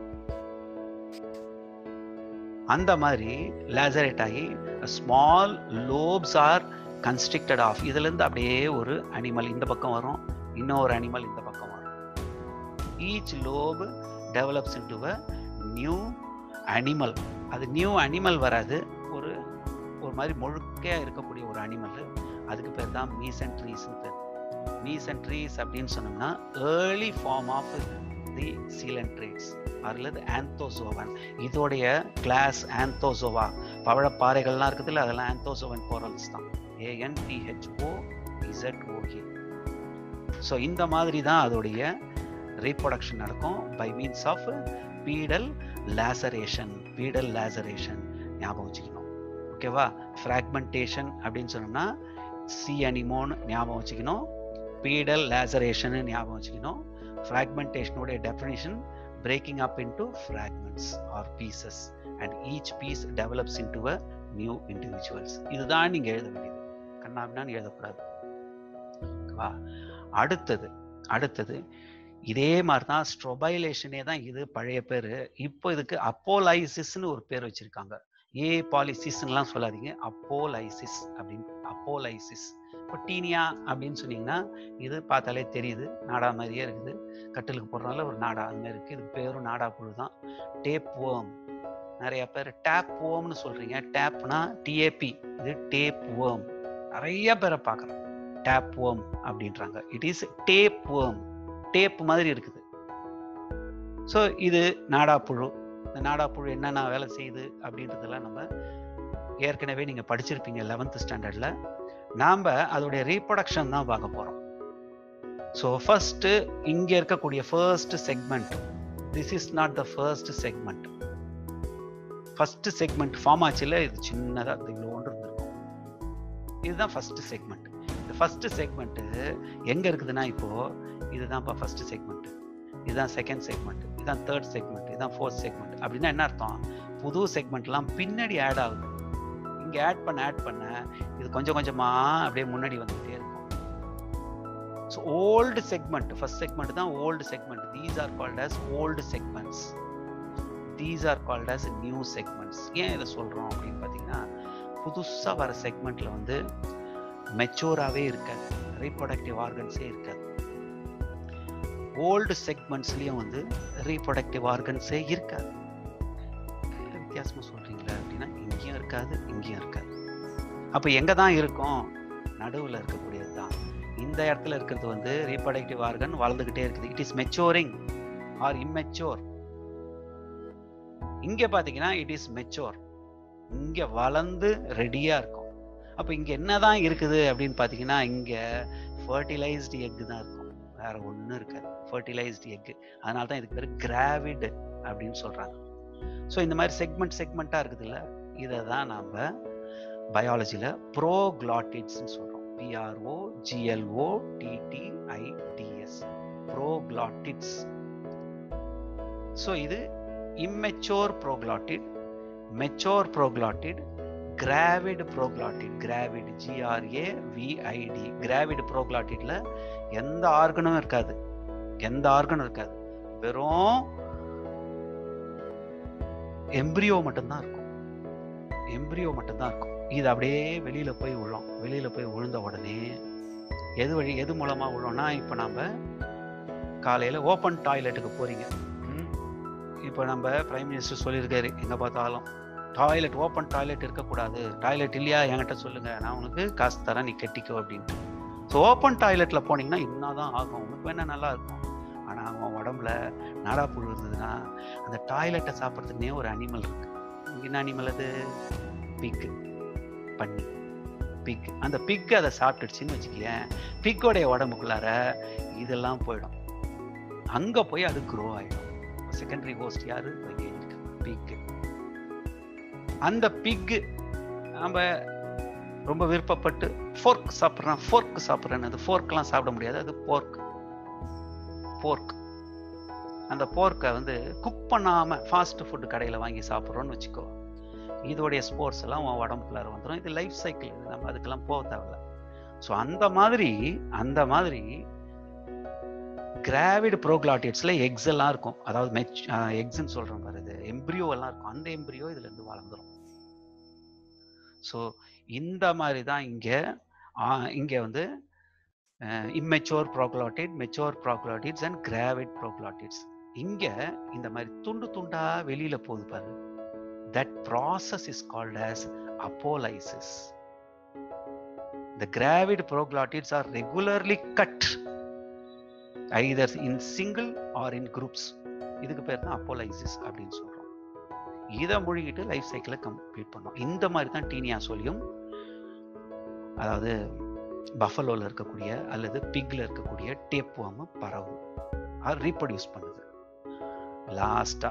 அந்த மாதிரி லேசரேட் ஆகி small lobes are constricted off இதுல இருந்து அப்படியே ஒரு அனிமல் இந்த பக்கம் வரும் இன்னொரு அனிமல் இந்த பக்கம் வரும் each lobe develops into a new animal அது நியூ அனிமல் வராது ஒரு ஒரு மாதிரி முழுக்கையா இருக்கக்கூடிய ஒரு அனிமல் அதுக்கு பேர் தான் மீசன்ட்ரீஸ் பேர் மீசன்ட்ரீஸ் அப்படின்னு சொன்னோம்னா early form of the coelenterates அல்லது ஆந்தோசோவன் இதோடைய கிளாஸ் ஆந்தோசோவா பவழப்பாறைகள்லாம் இருக்குதுல்ல அதெல்லாம் ஆந்தோசோவன் கோரல்ஸ் தான் ஏஎன்டிஹெச்ஓ இசட்ஓஏ ஸோ இந்த மாதிரி தான் அதோடைய ரீப்ரொடக்ஷன் நடக்கும் by means of pedal laceration pedal laceration ஞாபகம் வச்சுக்கணும் ஓகேவா ஃப்ராக்மெண்டேஷன் அப்படின்னு சொன்னோம்னா சி அனிமோன் ஞாபகம் வச்சுக்கணும் பீடல் லேசரேஷன் ஞாபகம் வச்சுக்கணும் ஃப்ராக்மெண்டேஷனுடைய definition breaking up into fragments or pieces and each piece develops into a new individuals இதுதான் நீங்க எழுத வேண்டியது கண்ணாபின்னான்னு எழுதக்கூடாது ஓகேவா அடுத்தது அடுத்தது இதே மாதிரி தான் ஸ்ட்ரொபைலேஷனே தான் இது பழைய பேர் இப்போ இதுக்கு அப்போலைசிஸ்னு ஒரு பேர் வச்சிருக்காங்க ஏ பாலிசிஸ்லாம் சொல்லாதீங்க அப்போலைசிஸ் அப்படின்னு அப்போலைசிஸ் இப்போ டீனியா அப்படின்னு சொன்னீங்கன்னா இது பார்த்தாலே தெரியுது நாடா மாதிரியே இருக்குது கட்டிலுக்கு போடுறதுனால ஒரு நாடா அந்த மாதிரி இருக்குது இது பேரும் நாடா புழு தான் டேப் ஓம் நிறைய பேர் டேப் ஓம்னு சொல்றீங்க டேப்னா டிஏபி இது டேப் ஓம் நிறைய பேரை பார்க்குறோம் டேப் ஓம் அப்படின்றாங்க it is tapeworm tape மாதிரி இருக்குது ஸோ இது நாடாப்புழு இந்த நாடாப்புழு என்னென்ன வேலை செய்யுது அப்படின்றதெல்லாம் நம்ம ஏற்கனவே நீங்கள் படிச்சிருப்பீங்க லெவன்த் ஸ்டாண்டர்டில் நாம் அதோடைய ரீப்ரொடக்ஷன் தான் பார்க்க போகிறோம் ஸோ ஃபர்ஸ்ட்டு இங்கே இருக்கக்கூடிய first segment this is not the first segment first segment form ஆச்சுல இது சின்னதாக இவ்வளோண்டு இருந்திருக்கும் இதுதான் ஃபர்ஸ்ட் செக்மெண்ட் இந்த ஃபர்ஸ்ட் செக்மெண்ட்டு எங்கே இருக்குதுன்னா இப்போ இதுதான்ப்பா ஃபர்ஸ்ட் செக்மெண்ட் இதுதான் செகண்ட் செக்மெண்ட் இதுதான் தேர்ட் செக்மெண்ட் இதுதான் ஃபோர்த் செக்மெண்ட் அப்படின்னா என்ன அர்த்தம் புது செக்மெண்ட்லாம் பின்னாடி ஆட் ஆகுது இங்கே ஆட் பண்ண ஆட் பண்ண இது கொஞ்சம் கொஞ்சமாக அப்படியே முன்னாடி வந்துகிட்டே இருக்கும் so old segment first segment தான் old segment these are called as old segments these are called as new segments ஏன் இதை சொல்கிறோம் அப்படின்னு பார்த்தீங்கன்னா புதுசாக வர செக்மெண்ட்டில் வந்து மெச்சூராகவே இருக்காது ரீப்ரொடக்டிவ் ஆர்கன்ஸே இருக்காது ஓல்டு செக்மெண்ட்ஸ்லேயும் வந்து ரீப்ரொடக்டிவ் ஆர்கன்ஸே இருக்காது வித்தியாசமாக சொல்கிறீங்களா அப்படின்னா இங்கேயும் இருக்காது இங்கேயும் இருக்காது அப்போ எங்கே தான் இருக்கும் நடுவில் இருக்கக்கூடியது தான் இந்த இடத்துல இருக்கிறது வந்து ரீப்ரொடக்டிவ் ஆர்கன் வளர்ந்துக்கிட்டே இருக்குது it is maturing or immature இங்கே பார்த்தீங்கன்னா இட் இஸ் மெச்சோர் இங்கே வளர்ந்து ரெடியாக இருக்கும் அப்போ இங்கே என்னதான் இருக்குது அப்படின்னு பார்த்தீங்கன்னா இங்கே ஃபர்டிலைஸ்டு எக்கு தான் இருக்கும் வேற ஒன்றும் இருக்காது ஃபர்டிலைஸ்டு எக்கு அதனால தான் இதுக்கு பேர் கிராவிட் அப்படின்னு சொல்கிறாங்க ஸோ இந்த மாதிரி செக்மெண்ட் செக்மெண்ட்டாக இருக்குதுல்ல இதை தான் நாம் பயாலஜியில் ப்ரோக்ளாட்டிட்ஸ்னு சொல்கிறோம் P R O G L O T T I D S proglottids so இது immature proglottid mature proglottid gravid proglottid gravid G R A V I D gravid ப்ரோக்ளாட்டிட்ல எந்த ஆர்கனும் இருக்காது எந்த ஆர்கனும் இருக்காது வெறும் எம்ப்ரியோ மட்டும்தான் இருக்கும் எம்ப்ரியோ மட்டும்தான் இருக்கும் இது அப்படியே வெளியில போய் விழும் வெளியில போய் விழுந்த உடனே எது வழி எது மூலமா விழும்னா இப்போ நம்ம காலையில ஓப்பன் டாய்லெட்டுக்கு போறீங்க ம்? இப்போ நம்ம பிரைம் மினிஸ்டர் சொல்லியிருக்காரு எங்க பார்த்தாலும் டாய்லெட் ஓப்பன் டாய்லெட் இருக்கக்கூடாது டாய்லெட் இல்லையா என்கிட்ட சொல்லுங்க நான் உனக்கு காசு தரேன் நீ கட்டிக்கோ அப்படின்ட்டு ஸோ ஓப்பன் டாய்லெட்ல போனீங்கன்னா என்னதான் ஆகும் உனக்கு வேணா நல்லா இருக்கும் ஆனா அவன் உடம்புல நாடாப்புழு இருந்ததுன்னா அந்த டாய்லெட்டை சாப்பிட்றதுக்குனே ஒரு அனிமல் இருக்கு என்ன அனிமல் அது பிக் பன்னி பிக் அந்த பிக் அதை சாப்பிட்டுடுச்சுன்னு வச்சுக்கேன் பிக்கோடைய உடம்புக்குள்ளார இதெல்லாம் போயிடும் அங்க போய் அது க்ரோ ஆயிடும் செகண்டரி ஹோஸ்ட் யாரு பிக் அந்த பிக் நம்ம ரொம்ப விருப்பப்பட்டு ஃபோர்க் சாப்பிட்றேன் ஃபோர்க் சாப்பிட்றேன்னு அது ஃபோர்க்லாம் சாப்பிட முடியாது அது போர்க் போர்க் அந்த போர்க்கை வந்து குக் பண்ணாம ஃபாஸ்ட் ஃபுட் கடையில் வாங்கி சாப்பிட்றோன்னு வச்சுக்கோ இதோடைய ஸ்போர்ட்ஸ் எல்லாம் உன் உடம்புக்குள்ளார வந்துடும் இது லைஃப் சைக்கிள் இது நம்ம அதுக்கெல்லாம் போக தேவையில்ல ஸோ அந்த மாதிரி அந்த மாதிரி கிராவிட் ப்ரோக்ளாட்டிட்ஸ்ல எக்ஸ் எல்லாம் இருக்கும் அதாவது மெச் எக்ஸ்ன்னு சொல்றோம் பாரு இது எம்ப்ரியோ எல்லாம் இருக்கும் அந்த எம்ப்ரியோ இதுல இருந்து வளர்ந்துரும் ஸோ இந்த மாதிரி தான் இங்க ஆஹ், இங்க வந்து immature proglottid mature proglottids and gravid proglottids இங்க இந்த மாதிரி துண்டு துண்டா வெளியில போகுது பாரு that process is called as apolysis. The gravid proglottids are regularly cut either in single or in groups இதுக்கு பேர் தான் அப்போலைசிஸ் அப்படின்னு சொல்றோம் இதை முழுகிட்டு லைஃப் சைக்கிளை கம்ப்ளீட் பண்ணோம் இந்த மாதிரி தான் டீனியா சொல்லியும் அதாவது பஃபலோல இருக்கக்கூடிய அல்லது பிக்ல இருக்கக்கூடிய டேப்வாம பரவும் அது ரீப்ரொடியூஸ் பண்ணுது லாஸ்டா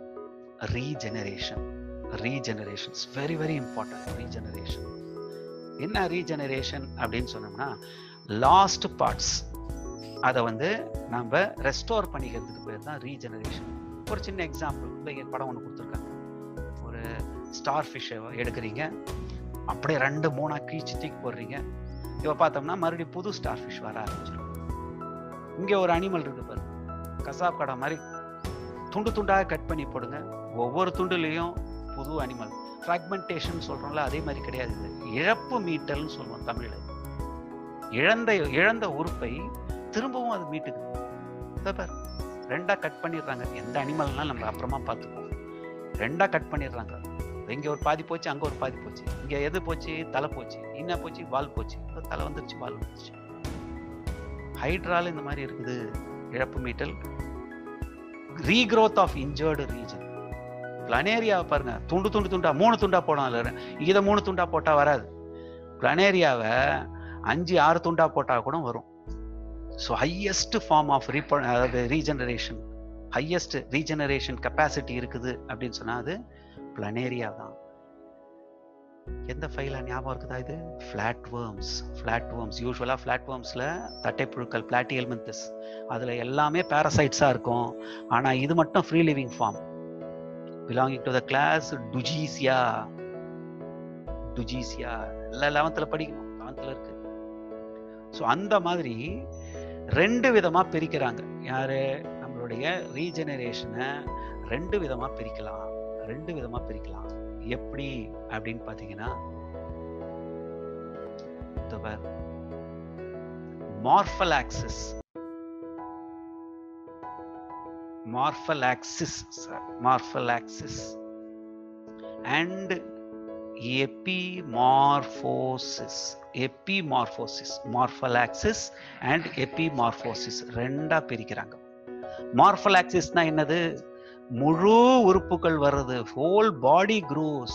regeneration regeneration's very very important regeneration என்ன ரீஜெனரேஷன் அப்படின்னு சொன்னோம்னா லாஸ்ட் பார்ட்ஸ் அதை வந்து நம்ம ரெஸ்டோர் பண்ணிக்கிறதுக்கு பேர் தான் ரீஜெனரேஷன் ஒரு சின்ன எக்ஸாம்பிள் இந்த இங்க படம் ஒன்று கொடுத்துருக்காங்க ஒரு ஸ்டார் ஃபிஷ்ஷை எடுக்கிறீங்க அப்படியே ரெண்டு மூணா கீச்சு தூக்கி போடுறீங்க இப்போ பார்த்தோம்னா மறுபடியும் புது ஸ்டார் ஃபிஷ் வர ஆரம்பிச்சிடும் இங்கே ஒரு அனிமல் இருக்கு பாரு கசாப் கடை மாதிரி துண்டு துண்டாக கட் பண்ணி போடுங்க ஒவ்வொரு துண்டுலேயும் புது அனிமல் ஃப்ராக்மெண்டேஷன் சொல்கிறோம்ல அதே மாதிரி கிடையாது இது இழப்பு மீட்டல்னு சொல்லுவோம் தமிழில் இழந்த இழந்த உறுப்பை திரும்பவும் அது மீட்டுக்குது இதோ பாரு ரெண்டா கட் பண்ணிடுறாங்க எந்த அனிமல்னாலும் நம்ம அப்புறமா பார்த்துப்போம் ரெண்டா கட் பண்ணிடுறாங்க இங்க ஒரு பாதி போச்சு அங்க ஒரு பாதி போச்சு இங்க எது போச்சு தலை போச்சு என்ன போச்சு வால் போச்சு இதோ தலை வந்துருச்சு வால் வந்துருச்சு ஹைட்ரால் இந்த மாதிரி இருக்குது இழப்பு மீட்டல் ரீக்ரோத் ஆஃப் இன்ஜர்டு ரீஜன் பிளனேரியாவை பாருங்க துண்டு துண்டு துண்டா மூணு துண்டா போடலாம் இதை மூணு துண்டா போட்டா வராது பிளனேரியாவை அஞ்சு ஆறு துண்டா போட்டா கூட வரும் ஸோ ஹையஸ்ட் ஃபார்ம் ஆஃப் ரீப அதாவது ரீஜெனரேஷன் ஹையஸ்ட் ரீஜெனரேஷன் கெப்பாசிட்டி இருக்குது அப்படின்னு சொன்னா அது பிளனேரியா தான் எந்த ஃபைல ஞாபகம் இருக்குதா இது ஃபிளாட் வேர்ம்ஸ் ஃபிளாட் வேர்ம்ஸ் யூஸ்வலா ஃபிளாட் வேர்ம்ஸ்ல தட்டைப்புழுக்கள் பிளாட்டியல்மெந்தஸ் அதுல எல்லாமே பாரசைட்ஸா இருக்கும் ஆனா இது மட்டும் free living form belonging to the class Dugesia Dugesia எல்லாம் லெவன்த்ல படிக்கணும் லெவன்த்ல இருக்கு ஸோ அந்த மாதிரி ரெண்டு விதமா பிரிக்கிறாங்க யாரு நம்மளுடைய ரீஜெனரேஷனை ரெண்டு விதமா பிரிக்கலாம் ரெண்டு விதமா பிரிக்கலாம் எப்படி அப்படின்னு பாத்தீங்கன்னா morphallaxis morphallaxis morphallaxis and epimorphosis epimorphosis morphallaxis and epimorphosis ரெண்டா பிரிக்கிறாங்க மார்பல் ஆக்சிஸ்னா என்னது முழு உறுப்புகள் வருது ஹோல் பாடி க்ரோஸ்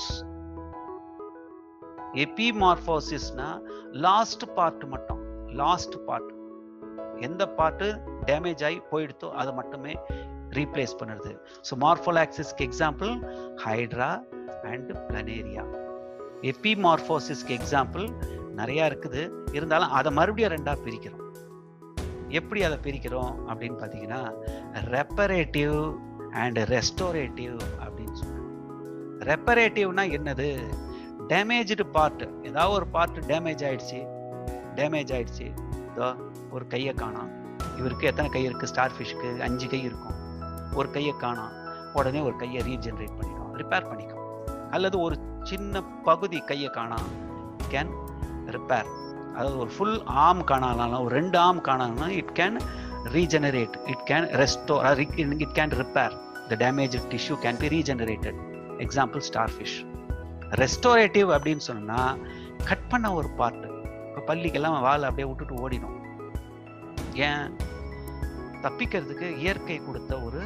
எபிமார்போசிஸ்னா லாஸ்ட் பார்ட் மட்டும் லாஸ்ட் பார்ட் எந்த பார்ட்டு டேமேஜ் ஆகி போயிடுத்தோ அதை மட்டுமே ரீப்ளேஸ் பண்ணுறது ஸோ மார்போலாக்சிஸ்க்கு எக்ஸாம்பிள் ஹைட்ரா அண்ட் பிளனேரியா எபிமார்போசிஸ்க்கு எக்ஸாம்பிள் நிறையா இருக்குது இருந்தாலும் அதை மறுபடியும் ரெண்டாக பிரிக்கிறோம் எப்படி அதை பிரிக்கிறோம் அப்படின்னு பார்த்தீங்கன்னா ரெப்பரேட்டிவ் அண்ட் ரெஸ்டோரேட்டிவ் அப்படின்னு சொல்றோம் ரெப்பரேட்டிவ்னா என்னது டேமேஜ்டு பார்ட் ஏதாவது ஒரு பார்ட் டேமேஜ் ஆயிடுச்சு டேமேஜ் ஆயிடுச்சு இதோ ஒரு கையை காணோம் இவருக்கு எத்தனை கை இருக்கு ஸ்டார் ஃபிஷ்க்கு அஞ்சு கை இருக்கும் ஒரு கையை காணோம் உடனே ஒரு கையை ரீஜென்ரேட் பண்ணிடும் ரிப்பேர் பண்ணிக்கும் அல்லது ஒரு சின்ன பகுதி கையை காணோம் கேன் ரிப்பேர் அதாவது ஒரு ஃபுல் ஆம் காணாலும் ஒரு ரெண்டு ஆம் காணாலும் it can regenerate it can restore uh, it can repair the damaged tissue can be regenerated example starfish restorative அப்படின்னு சொன்னா கட் பண்ண ஒரு பார்ட் இப்போ பள்ளிக்கெல்லாம் வால் அப்படியே விட்டுட்டு ஓடிடும் ஏன் தப்பிக்கிறதுக்கு இயற்கை கொடுத்த ஒரு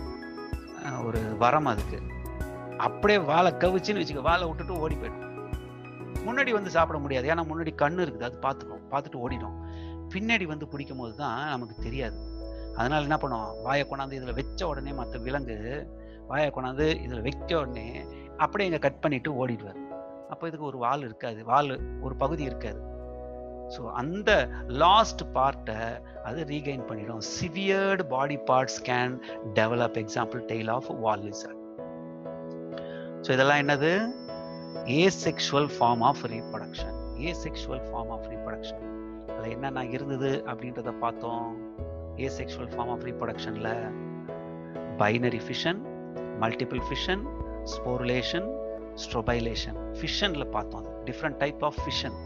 ஒரு வரம் அதுக்கு அப்படியே வாழை கவிச்சுன்னு வச்சுக்க வாழை விட்டுட்டு ஓடி போயிடும் முன்னாடி வந்து சாப்பிட முடியாது ஏன்னா முன்னாடி கண்ணு இருக்குது அது பார்த்துக்கும் பார்த்துட்டு ஓடிடும் பின்னாடி வந்து பிடிக்கும் போது தான் நமக்கு தெரியாது அதனால என்ன பண்ணுவோம் வாயை கொண்டாந்து இதில் வச்ச உடனே மற்ற விலங்கு வாயை கொண்டாந்து இதில் வைக்க உடனே அப்படியே இங்கே கட் பண்ணிட்டு ஓடிடுவார் அப்போ இதுக்கு ஒரு வால் இருக்காது வால் ஒரு பகுதி இருக்காது ஸோ அந்த லாஸ்ட் பார்ட்டை அது ரீகெயின் பண்ணிடும் severed body parts can develop example tail of வால் லிசர்ட் ஸோ இதெல்லாம் என்னது asexual form of reproduction asexual form of reproduction அதில் என்னென்ன இருந்தது அப்படின்றத பார்த்தோம் ஏசெக்ஷுவல் ஃபார்ம் ஆஃப் ரீப்ரொடக்ஷனில் binary fission multiple fission sporulation strobilation ஃபிஷனில் பார்த்தோம் அது different type of fission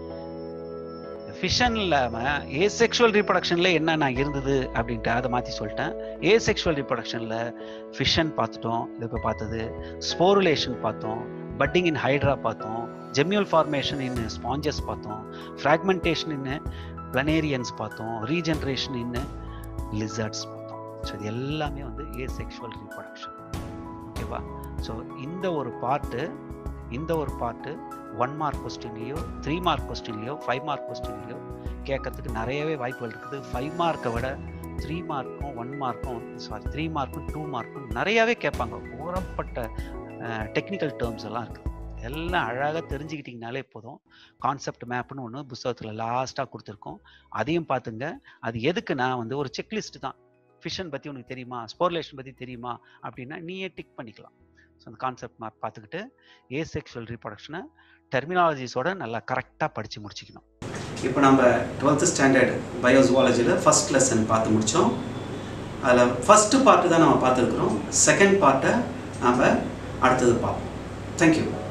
fission இல்லாமல் ஏசெக்ஷுவல் ரீப்ரொடக்ஷனில் என்னென்ன இருந்தது அப்படின்ட்டு அதை மாற்றி சொல்லிட்டேன் ஏசெக்ஷுவல் ரீப்ரொடக்ஷனில் ஃபிஷன் பார்த்துட்டோம் இது இப்போ பார்த்தது ஸ்போருலேஷன் பார்த்தோம் பட்டிங் இன் ஹைட்ரா பார்த்தோம் ஜெம்யூல் ஃபார்மேஷன் இன் ஸ்பாஞ்சஸ் பார்த்தோம் ஃப்ராக்மெண்டேஷன் இன் பிளனேரியன்ஸ் பார்த்தோம் ரீஜென்ரேஷன் இன் லிசர்ட்ஸ் பார்த்தோம் ஸோ இது எல்லாமே வந்து ஏ செக்ஷுவல் ரீப்ரொடக்ஷன் ஓகேவா ஸோ இந்த ஒரு பார்ட்டு இந்த ஒரு பார்ட்டு ஒன் மார்க் கொஸ்டின்லேயோ த்ரீ மார்க் கொஸ்டின்லேயோ ஃபைவ் மார்க் கொஸ்டின்லேயோ கேட்கறதுக்கு நிறையவே வாய்ப்புகள் இருக்குது ஃபைவ் மார்க்கை விட த்ரீ மார்க்கும் ஒன் மார்க்கும் சாரி த்ரீ மார்க்கும் டூ மார்க்கும் நிறையாவே கேட்பாங்க ஊறப்பட்ட டெக்னிக்கல் டேர்ம்ஸ் எல்லாம் இருக்குது எல்லாம் அழகாக தெரிஞ்சுக்கிட்டிங்கனாலே போதும் கான்செப்ட் மேப்னு ஒன்று புஸ்தகத்தில் லாஸ்ட்டாக கொடுத்துருக்கோம் அதையும் பார்த்துங்க அது எதுக்குன்னா வந்து ஒரு செக்லிஸ்ட் தான் ஃபிஷன் பற்றி உனக்கு தெரியுமா ஸ்போர்லேஷன் பற்றி தெரியுமா அப்படின்னா நீயே டிக் பண்ணிக்கலாம் ஸோ அந்த கான்செப்ட் மேப் பார்த்துக்கிட்டு ஏ செக்ஷுவல் ரீப்ரொடக்ஷனை டெர்மினாலஜிஸோட நல்லா கரெக்டாக படித்து முடிச்சுக்கணும் இப்போ நம்ம டுவெல்த்து ஸ்டாண்டர்ட் பயோசுவாலஜியில் ஃபஸ்ட் லெசன் பார்த்து முடித்தோம் அதில் ஃபஸ்ட்டு பார்ட்டு தான் நம்ம பார்த்துருக்குறோம் செகண்ட் பார்ட்டை நம்ம அடுத்தது பார்ப்போம் தேங்க்யூ